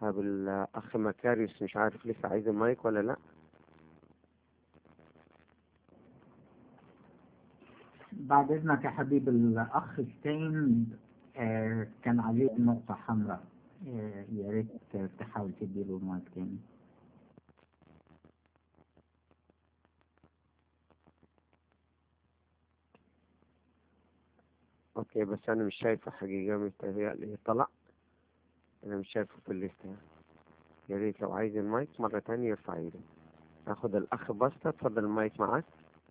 طب الأخ مكاريوس مش عارف لسه عايز المايك ولا لأ بعد إذنك يا حبيب الأخ ستين آه كان عليه نقطة حمراء آه يا ريت تحاول تديله المايك تاني اوكي بس انا مش شايفه حقيقة متهيألي طلع انا مش شايفه في الليستة يا ريت لو عايز المايك مرة تانية يرفع ايده اخد الاخ بسطة اتفضل المايك معاك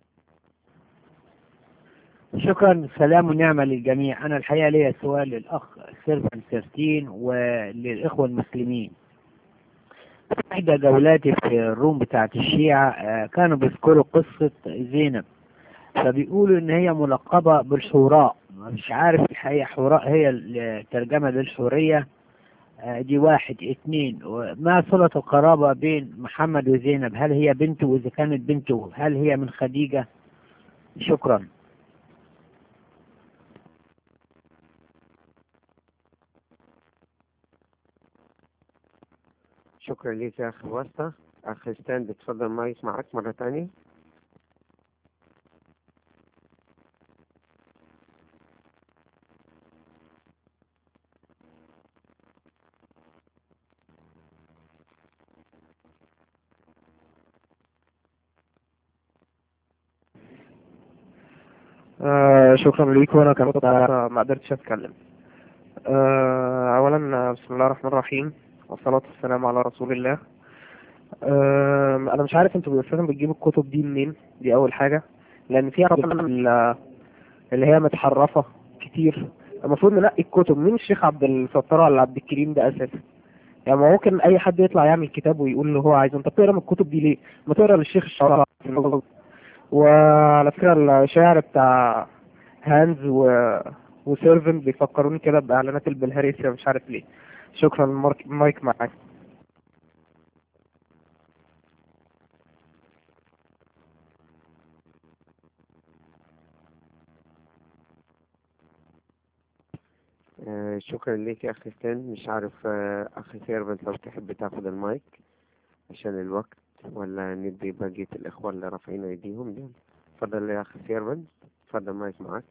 شكرا سلام ونعمة للجميع أنا الحقيقة ليا سؤال للأخ سيرفن سيرتين وللإخوة المسلمين في إحدى جولاتي في الروم بتاعة الشيعة آه، كانوا بيذكروا قصة زينب فبيقولوا إن هي ملقبة بالحوراء مش عارف الحقيقة حوراء هي الترجمة للحورية آه، دي واحد اتنين ما صلة القرابة بين محمد وزينب هل هي بنته وإذا كانت بنته هل هي من خديجة شكرا شكرا ليك يا اخ بسطة اخ ستاند اتفضل المايك معاك مرة تانية آه شكرا ليك وانا كمان ما قدرتش اتكلم آه اولا بسم الله الرحمن الرحيم والصلاة والسلام على رسول الله آه انا مش عارف انتوا اساسا بتجيبوا الكتب دي منين دي اول حاجة لان فيها طبعا ال- اللي هي متحرفة كتير المفروض ننقي الكتب مين الشيخ عبد الستار ولا عبد الكريم ده اساسا يعني ما ممكن اي حد يطلع يعمل كتاب ويقول اللي هو عايزه انت بتقرا من الكتب دي ليه ما تقرا للشيخ الشعراء وعلى فكرة الشعر بتاع هانز و... وسيرفن بيفكروني كده بإعلانات البلهارسيا مش عارف ليه شكرا المارك... مايك معاك آه شكرا ليك يا اخ ستاند مش عارف آه اخ سيرفنت لو تحب تاخد المايك عشان الوقت ولا ندي بقية الاخوة اللي رافعين ايديهم دول اتفضل يا اخ سيرفنت اتفضل المايك معاك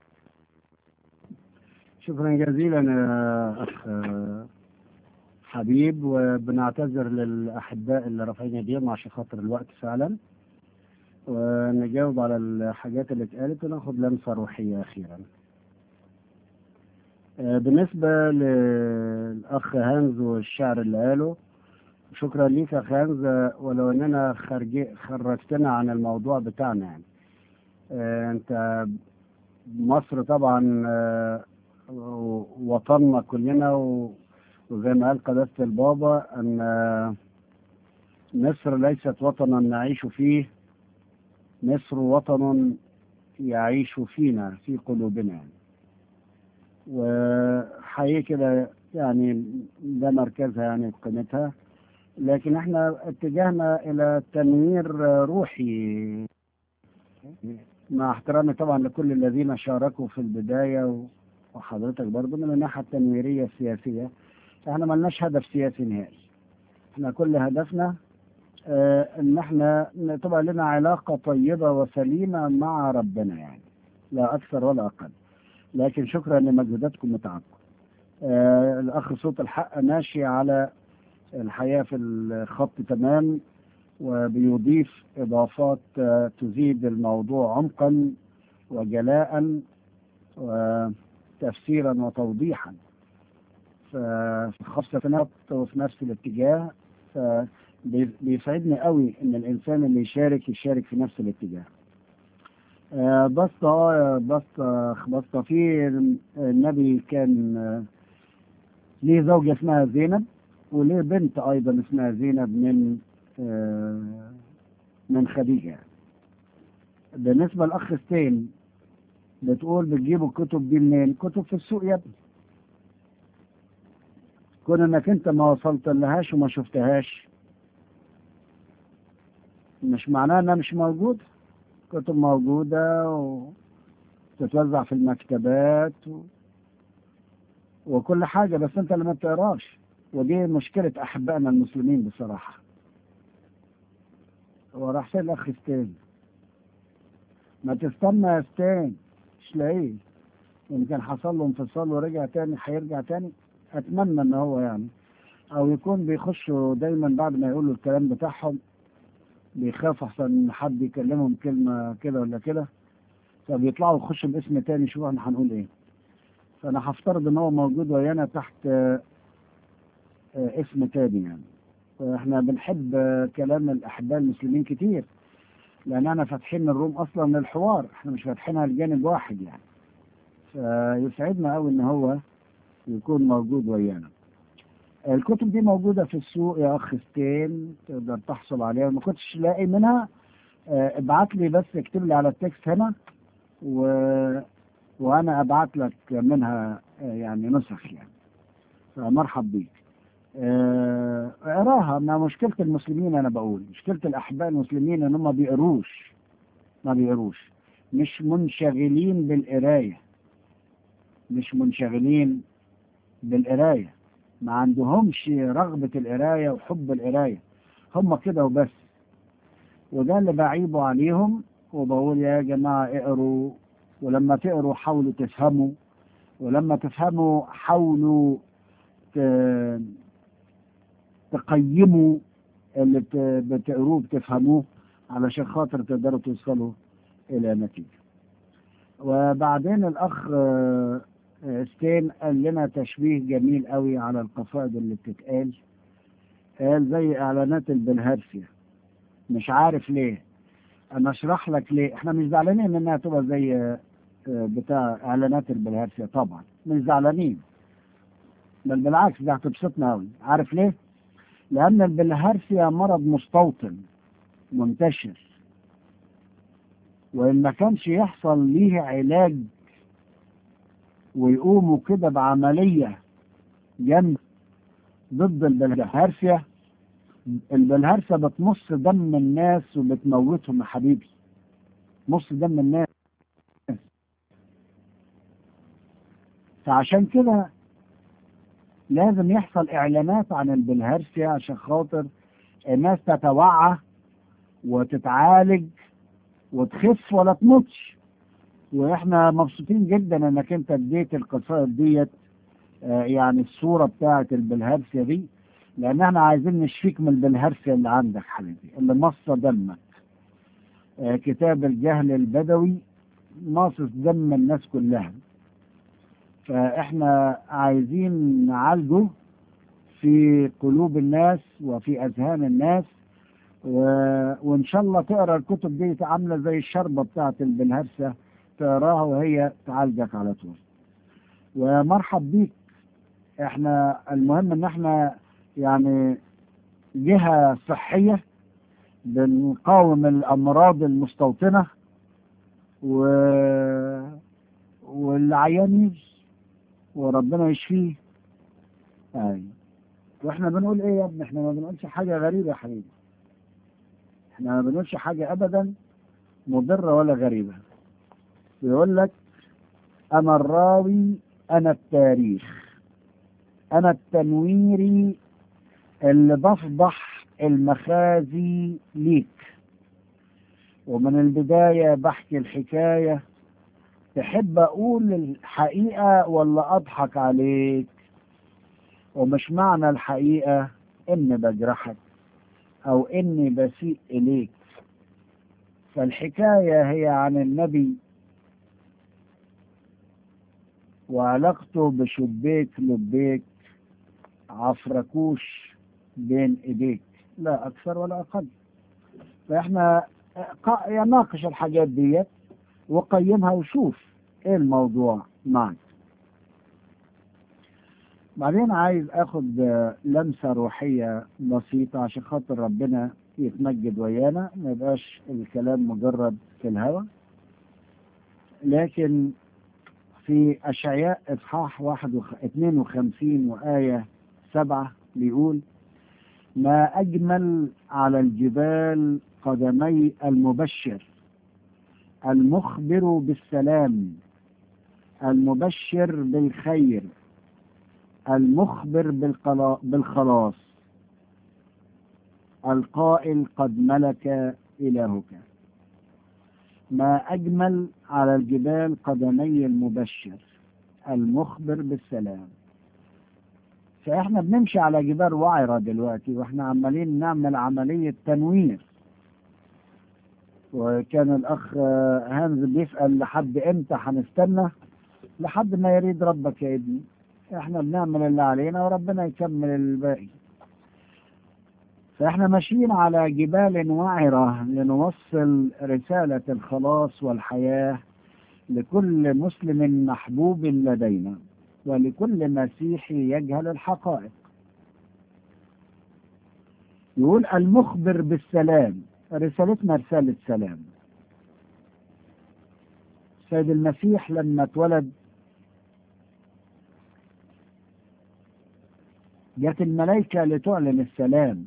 شكرا جزيلا يا أخ حبيب وبنعتذر للأحباء اللي رافعين ايديهم عشان خاطر الوقت فعلا ونجاوب على الحاجات اللي اتقالت وناخد لمسة روحية أخيرا آه، بالنسبة للأخ هانز والشعر اللي قاله شكرا ليك يا أخ هانز آه، ولو إننا خرجي خرجتنا عن الموضوع بتاعنا يعني آه، أنت مصر طبعا آه، وطننا كلنا و- وزي ما قال قداسة البابا أن آه، مصر ليست وطنا نعيش فيه مصر وطن يعيش فينا في قلوبنا يعني. وحقيقي كده يعني ده مركزها يعني قيمتها لكن احنا اتجهنا الى تنوير روحي مع احترامي طبعا لكل الذين شاركوا في البداية و- وحضرتك برضو من الناحية التنويرية السياسية احنا ملناش هدف سياسي نهائي احنا كل هدفنا اه ان احنا تبقى لنا علاقة طيبة وسليمة مع ربنا يعني لا اكثر ولا اقل لكن شكرا لمجهوداتكم وتعبكم آه الاخ صوت الحق ماشي على الحياة في الخط تمام وبيضيف اضافات آه تزيد الموضوع عمقا وجلاء وتفسيرا وتوضيحا فخاصة في نفس وفي نفس الاتجاه فبيسعدني قوي ان الانسان اللي يشارك يشارك في نفس الاتجاه آه، بسطة اه بسطة بسطة في النبي كان آه، ليه زوجة اسمها زينب وليه بنت أيضا اسمها زينب من آه، من خديجة بالنسبة للأخ ستين بتقول بتجيبوا الكتب دي منين؟ كتب في السوق يا ابني كون انك انت ما وصلت لهاش وما شفتهاش مش معناه انها مش موجوده كتب موجودة وتتوزع في المكتبات و... وكل حاجة بس انت اللي ما بتقراش ودي مشكلة أحبائنا المسلمين بصراحة وراح فين الأخ ستين ما تستنى يا ستين مش لاقيه يمكن حصل له انفصال ورجع تاني هيرجع تاني أتمنى إن هو يعني أو يكون بيخشوا دايما بعد ما يقولوا الكلام بتاعهم بيخافوا أحسن حد يكلمهم كلمة كده ولا كده فبيطلعوا يخشوا باسم تاني شوف احنا هنقول ايه فأنا هفترض إن هو موجود ويانا تحت آه، آه، اسم تاني يعني احنا بنحب آه، كلام الأحباء المسلمين كتير لأن احنا فاتحين الروم أصلا للحوار احنا مش فاتحينها لجانب واحد يعني فيسعدنا قوي إن هو يكون موجود ويانا الكتب دي موجودة في السوق يا أخ ستين تقدر تحصل عليها ما كنتش لاقي منها آه، ابعت لي بس اكتب لي على التكست هنا و... وأنا أبعت لك منها آه، يعني نسخ يعني فمرحب بيك آه، اقراها ما مشكلة المسلمين أنا بقول مشكلة الأحباء المسلمين إن هم ما بيقروش ما بيقروش مش منشغلين بالقراية مش منشغلين بالقراية ما عندهمش رغبة القراية وحب القراية هم كده وبس وده اللي بعيبه عليهم وبقول يا جماعة اقروا ولما تقروا حاولوا تفهموا ولما تفهموا حاولوا ت- تقيموا اللي بت- بتقروه بتفهموه علشان خاطر تقدروا توصلوا إلى نتيجة وبعدين الأخ آه، آه، ستين قال لنا تشبيه جميل قوي على القصائد اللي بتتقال قال زي إعلانات البلهارسيا مش عارف ليه أنا أشرح لك ليه إحنا مش زعلانين إنها تبقى زي آه، آه، بتاع إعلانات البلهارسيا طبعا مش زعلانين بل بالعكس ده هتبسطنا قوي عارف ليه؟ لأن البلهارسيا مرض مستوطن منتشر وإن ما كانش يحصل ليه علاج ويقوموا كده بعملية جنب ضد البلهارسيا البلهارسيا بتمص دم الناس وبتموتهم يا حبيبي مص دم الناس فعشان كده لازم يحصل اعلانات عن البلهارسيا عشان خاطر الناس تتوعى وتتعالج وتخف ولا تموتش واحنا مبسوطين جدا انك انت اديت القصائد ديت آه، يعني الصوره بتاعه البلهارسيا دي لان احنا عايزين نشفيك من البلهارسيا اللي عندك حبيبي اللي مصه دمك آه، كتاب الجهل البدوي ماصص دم الناس كلها فاحنا عايزين نعالجه في قلوب الناس وفي اذهان الناس و... وان شاء الله تقرا الكتب دي عامله زي الشربه بتاعت البلهرسه تقراها وهي تعالجك على طول ومرحب بيك احنا المهم ان احنا يعني جهه صحيه بنقاوم الامراض المستوطنه و والعيان يجي وربنا يشفيه ايوه واحنا بنقول ايه يا ابني احنا ما بنقولش حاجه غريبه يا حبيبي احنا ما بنقولش حاجه ابدا مضره ولا غريبه بيقول لك انا الراوي انا التاريخ انا التنويري اللي بفضح المخازي ليك ومن البداية بحكي الحكاية تحب أقول الحقيقة ولا أضحك عليك ومش معنى الحقيقة إني بجرحك أو إني بسيء إليك فالحكاية هي عن النبي وعلاقته بشبيك لبيك عفركوش بين ايديك لا اكثر ولا اقل فاحنا ق- يعني ناقش الحاجات ديت وقيمها وشوف ايه الموضوع معك بعدين عايز اخد آه، لمسة روحية بسيطة عشان خاطر ربنا يتمجد ويانا ما يبقاش الكلام مجرد في الهوى لكن في أشعياء إصحاح واحد وخ... 52 وآية سبعة بيقول ما أجمل على الجبال قدمي المبشر المخبر بالسلام المبشر بالخير المخبر بالقلا- بالخلاص القائل قد ملك إلهك ما أجمل على الجبال قدمي المبشر المخبر بالسلام فإحنا بنمشي على جبال وعرة دلوقتي وإحنا عمالين نعمل عملية تنوير وكان الأخ آه، هانز بيسأل لحد إمتى هنستنى لحد ما يريد ربك يا ابني إحنا بنعمل اللي علينا وربنا يكمل الباقي فإحنا ماشيين على جبال وعرة لنوصل رسالة الخلاص والحياة لكل مسلم محبوب لدينا ولكل مسيحي يجهل الحقائق يقول المخبر بالسلام رسالتنا رسالة سلام سيد المسيح لما اتولد جت الملائكة لتعلن السلام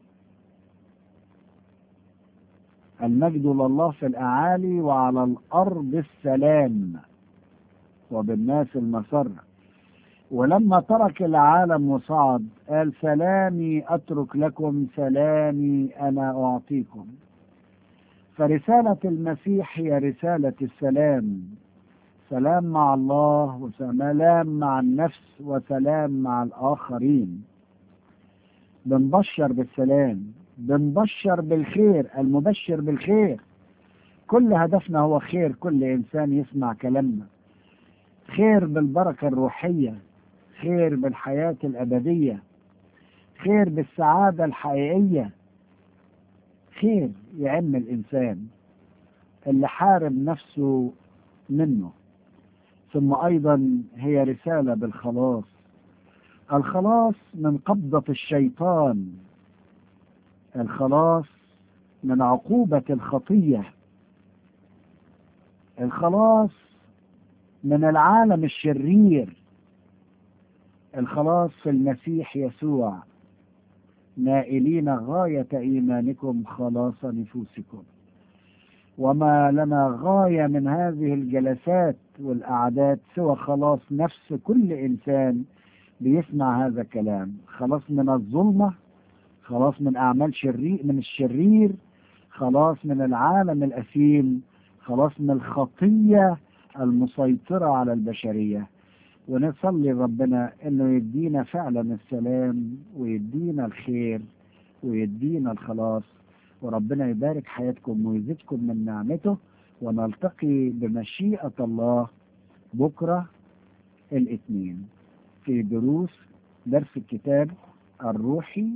المجد لله في الأعالي وعلى الأرض السلام وبالناس المسرة ولما ترك العالم وصعد قال سلامي أترك لكم سلامي أنا أعطيكم فرسالة المسيح هي رسالة السلام سلام مع الله وسلام مع النفس وسلام مع الآخرين بنبشر بالسلام بنبشر بالخير المبشر بالخير كل هدفنا هو خير كل إنسان يسمع كلامنا خير بالبركة الروحية خير بالحياة الأبدية خير بالسعادة الحقيقية خير يعم الإنسان اللي حارب نفسه منه ثم أيضا هي رسالة بالخلاص الخلاص من قبضة الشيطان الخلاص من عقوبة الخطية الخلاص من العالم الشرير الخلاص في المسيح يسوع نائلين غاية إيمانكم خلاص نفوسكم وما لنا غاية من هذه الجلسات والأعداد سوى خلاص نفس كل إنسان بيسمع هذا الكلام خلاص من الظلمة خلاص من أعمال شرير من الشرير خلاص من العالم الأثيم خلاص من الخطية المسيطرة على البشرية ونصلي ربنا انه يدينا فعلا السلام ويدينا الخير ويدينا الخلاص وربنا يبارك حياتكم ويزيدكم من نعمته ونلتقي بمشيئة الله بكرة الاثنين في دروس درس الكتاب الروحي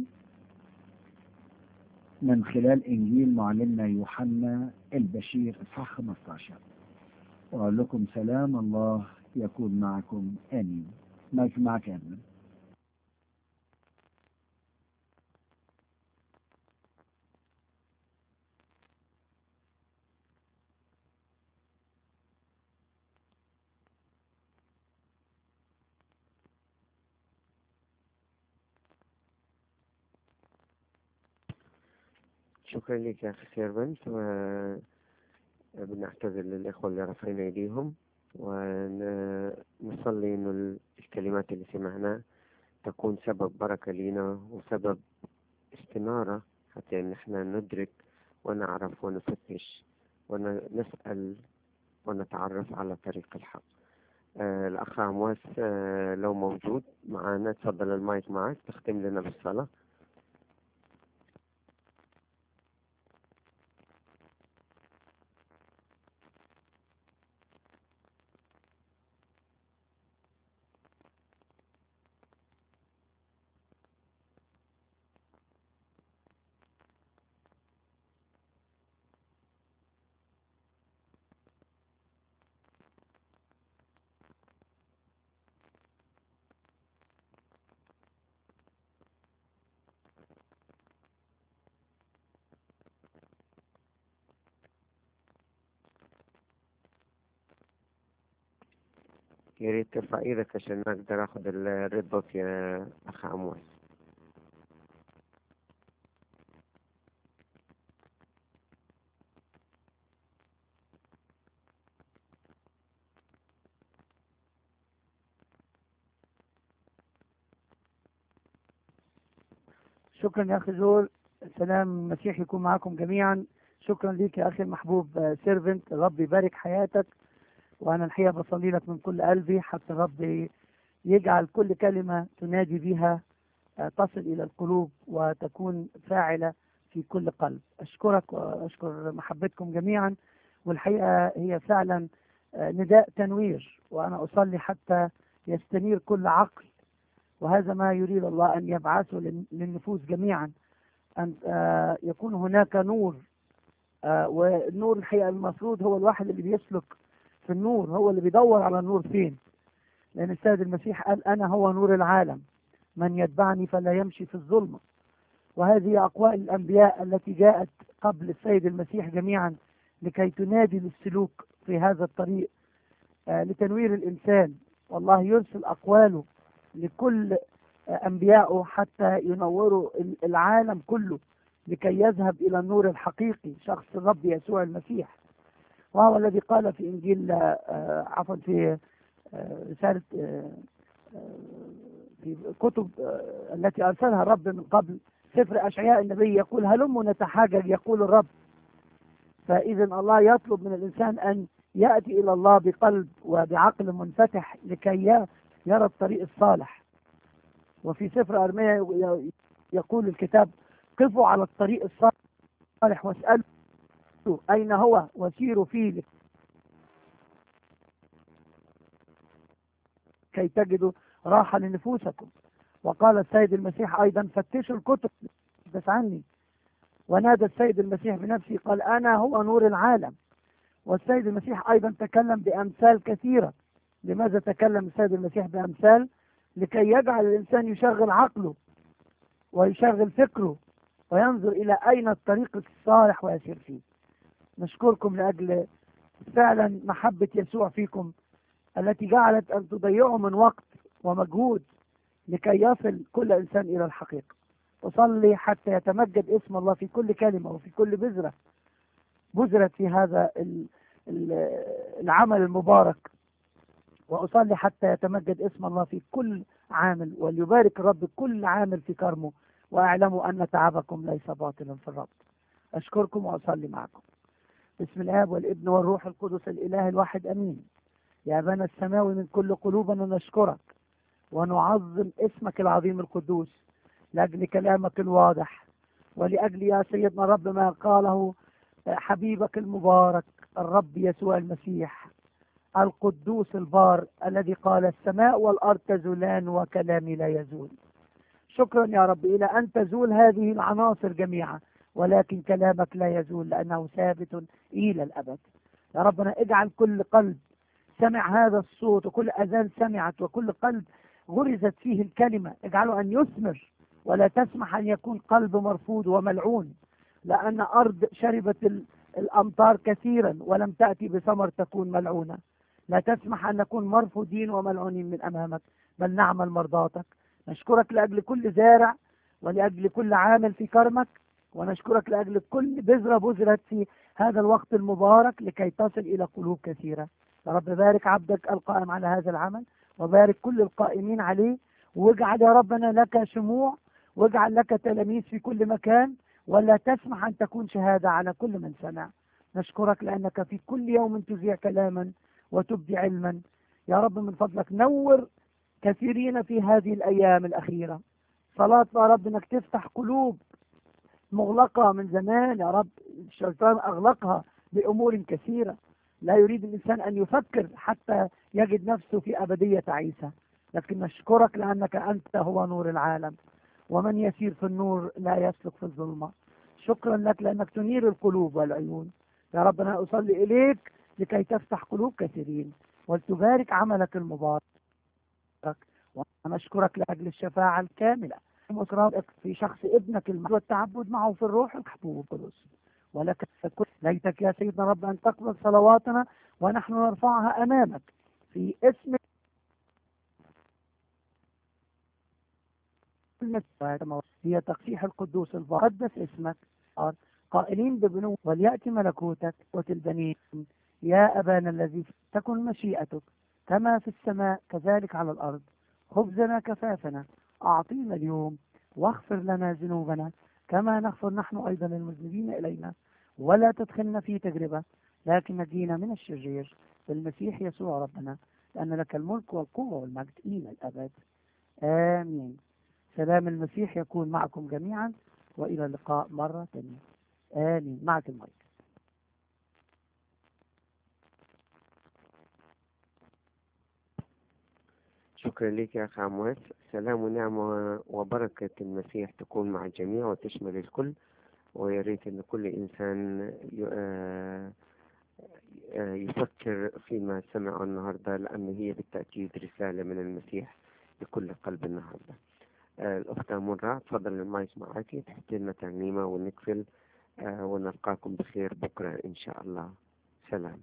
من خلال انجيل معلمنا يوحنا البشير اصحاح 15 واقول لكم سلام الله يكون معكم امين مايك معك يا ابن شكرا لك يا أخي سيرفنت وبنعتذر للإخوة اللي رافعين أيديهم ونصلي إنه الكلمات اللي سمعناها تكون سبب بركة لينا وسبب استنارة حتى إن احنا ندرك ونعرف ونفتش ونسأل ونتعرف على طريق الحق آه الأخ عمواس آه لو موجود معانا تفضل المايك معك تختم لنا بالصلاة يا ريت ترفع ايدك عشان اقدر اخد الريد دوت يا اخ عمواس شكرا يا أخي زول سلام المسيح يكون معكم جميعا شكرا ليك يا أخي المحبوب سيرفنت ربي يبارك حياتك وأنا الحقيقة بصلي لك من كل قلبي حتى ربي يجعل كل كلمة تنادي بها آه، تصل إلى القلوب وتكون فاعلة في كل قلب أشكرك وأشكر محبتكم جميعا والحقيقة هي فعلا آه، نداء تنوير وأنا أصلي حتى يستنير كل عقل وهذا ما يريد الله أن يبعثه لل- للنفوس جميعا أن آه، يكون هناك نور آه، والنور الحقيقة المفروض هو الواحد اللي بيسلك في النور هو اللي بيدور على النور فين لأن السيد المسيح قال أنا هو نور العالم من يتبعني فلا يمشي في الظلمة وهذه أقوال الأنبياء التي جاءت قبل السيد المسيح جميعا لكي تنادي للسلوك في هذا الطريق آه، لتنوير الإنسان والله يرسل أقواله لكل آه، أنبيائه حتى ينوروا ال- العالم كله لكي يذهب إلى النور الحقيقي شخص الرب يسوع المسيح وهو الذي قال في إنجيل آه، عفوا في آه، رسالة آه، آه، في كتب آه، التي أرسلها الرب من قبل سفر أشعياء النبي يقول هلم نتحاجج يقول الرب فإذا الله يطلب من الإنسان أن يأتي إلى الله بقلب وبعقل منفتح لكي ي- يرى الطريق الصالح وفي سفر أرميا ي- يقول الكتاب قفوا على الطريق الصالح واسألوا أين هو وسيروا فيه كي تجدوا راحة لنفوسكم وقال السيد المسيح أيضا فتشوا الكتب بس عني ونادى السيد المسيح بنفسه قال أنا هو نور العالم والسيد المسيح أيضا تكلم بأمثال كثيرة لماذا تكلم السيد المسيح بأمثال لكي يجعل الإنسان يشغل عقله ويشغل فكره وينظر إلى أين الطريق الصالح ويسير فيه نشكركم لأجل فعلا محبة يسوع فيكم التي جعلت أن تضيعوا من وقت ومجهود لكي يصل كل إنسان إلى الحقيقة أصلي حتى يتمجد اسم الله في كل كلمة وفي كل بذرة بذرت في هذا ال- ال- العمل المبارك وأصلي حتى يتمجد اسم الله في كل عامل وليبارك الرب كل عامل في كرمه وأعلموا أن تعبكم ليس باطلا في الرب أشكركم وأصلي معكم بسم الآب والابن والروح القدس الإله الواحد أمين يا أبانا السماوي من كل قلوبنا نشكرك ونعظم اسمك العظيم القدوس لأجل كلامك الواضح ولأجل يا سيدنا رب ما قاله حبيبك المبارك الرب يسوع المسيح القدوس البار الذي قال السماء والأرض تزولان وكلامي لا يزول شكرا يا رب إلى أن تزول هذه العناصر جميعا ولكن كلامك لا يزول لأنه ثابت إلى الأبد يا ربنا اجعل كل قلب سمع هذا الصوت وكل أذان سمعت وكل قلب غرزت فيه الكلمة اجعله أن يثمر ولا تسمح أن يكون قلب مرفوض وملعون لأن أرض شربت ال- الأمطار كثيرا ولم تأتي بثمر تكون ملعونة لا تسمح أن نكون مرفوضين وملعونين من أمامك بل نعمل مرضاتك نشكرك لأجل كل زارع ولأجل كل عامل في كرمك ونشكرك لأجل كل بذرة بذرت في هذا الوقت المبارك لكي تصل إلى قلوب كثيرة يا رب بارك عبدك القائم على هذا العمل وبارك كل القائمين عليه واجعل يا ربنا لك شموع واجعل لك تلاميذ في كل مكان ولا تسمح أن تكون شهادة على كل من سمع نشكرك لأنك في كل يوم تذيع كلاما وتبدي علما يا رب من فضلك نور كثيرين في هذه الأيام الأخيرة صلاة يا رب أنك تفتح قلوب مغلقة من زمان يا رب الشيطان أغلقها بأمور كثيرة لا يريد الإنسان أن يفكر حتى يجد نفسه في أبدية عيسى لكن نشكرك لأنك أنت هو نور العالم ومن يسير في النور لا يسلك في الظلمة شكرا لك لأنك تنير القلوب والعيون يا رب أنا أصلي إليك لكي تفتح قلوب كثيرين ولتبارك عملك المبارك ونشكرك لأجل الشفاعة الكاملة وإكرامك في شخص ابنك المحبوب والتعبد معه في الروح المحبوب القدس ولك فكل ليتك يا سيدنا رب أن تقبل صلواتنا ونحن نرفعها أمامك في اسم هي تقسيح القدوس البار قدس اسمك قائلين ببنو وليأتي ملكوتك وتلبنين يا أبانا الذي تكن مشيئتك كما في السماء كذلك على الأرض خبزنا كفافنا أعطينا اليوم واغفر لنا ذنوبنا كما نغفر نحن أيضا للمذنبين إلينا ولا تدخلنا في تجربة لكن نجينا من الشرير بالمسيح يسوع ربنا لأن لك الملك والقوة والمجد إلى الأبد آمين سلام المسيح يكون معكم جميعا وإلى اللقاء مرة ثانية آمين معك المايك شكرا لك يا أخ عمواس سلام ونعمة وبركة المسيح تكون مع الجميع وتشمل الكل ويا ريت أن كل إنسان ي- آه، آه، يفكر فيما سمعه النهاردة لأن هي بالتأكيد رسالة من المسيح لكل قلب النهاردة آه، الأخت مرة تفضل المايك معك تحكي لنا ترنيمة ونقفل آه، ونلقاكم بخير بكرة إن شاء الله سلام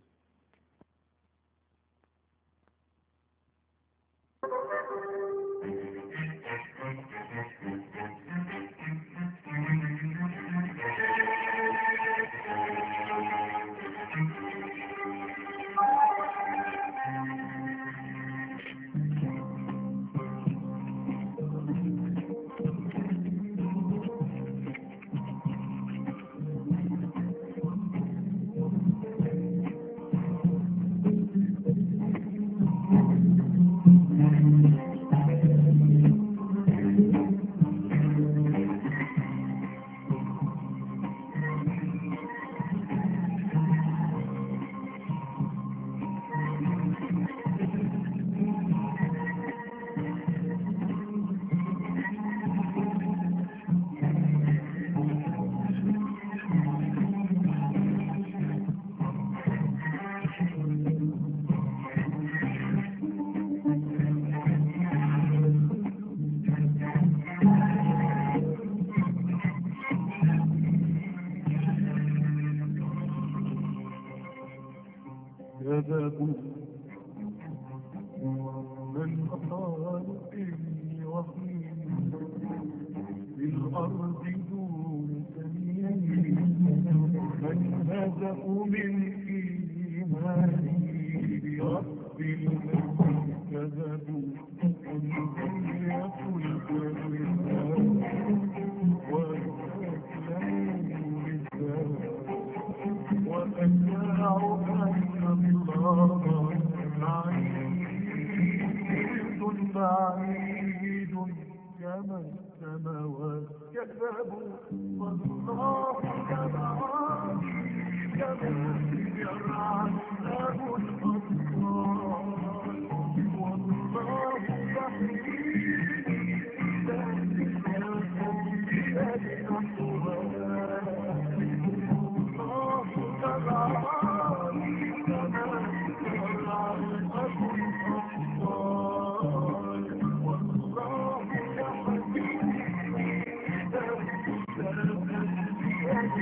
كذبوا من قال إني وحيد في الأرض دون سبيل من هزأوا من إيمانه برب المسيح كذبوا أن يقول كذبا ويستسلموا للذات وأتباع أن الله بعيد بعيد كما السماوات كذبوا والله كبعاد كما يرعى له الأطفال والله Thank you.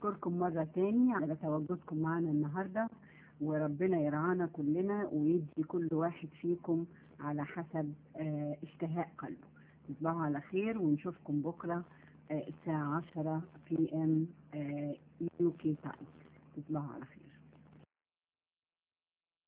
بنشكركم مرة تاني على تواجدكم معنا النهاردة وربنا يرعانا كلنا ويدي كل واحد فيكم على حسب آه، اشتهاء قلبه تصبحوا على خير ونشوفكم بكرة آه، الساعة 10 بي ام يو كي تايم تصبحوا على خير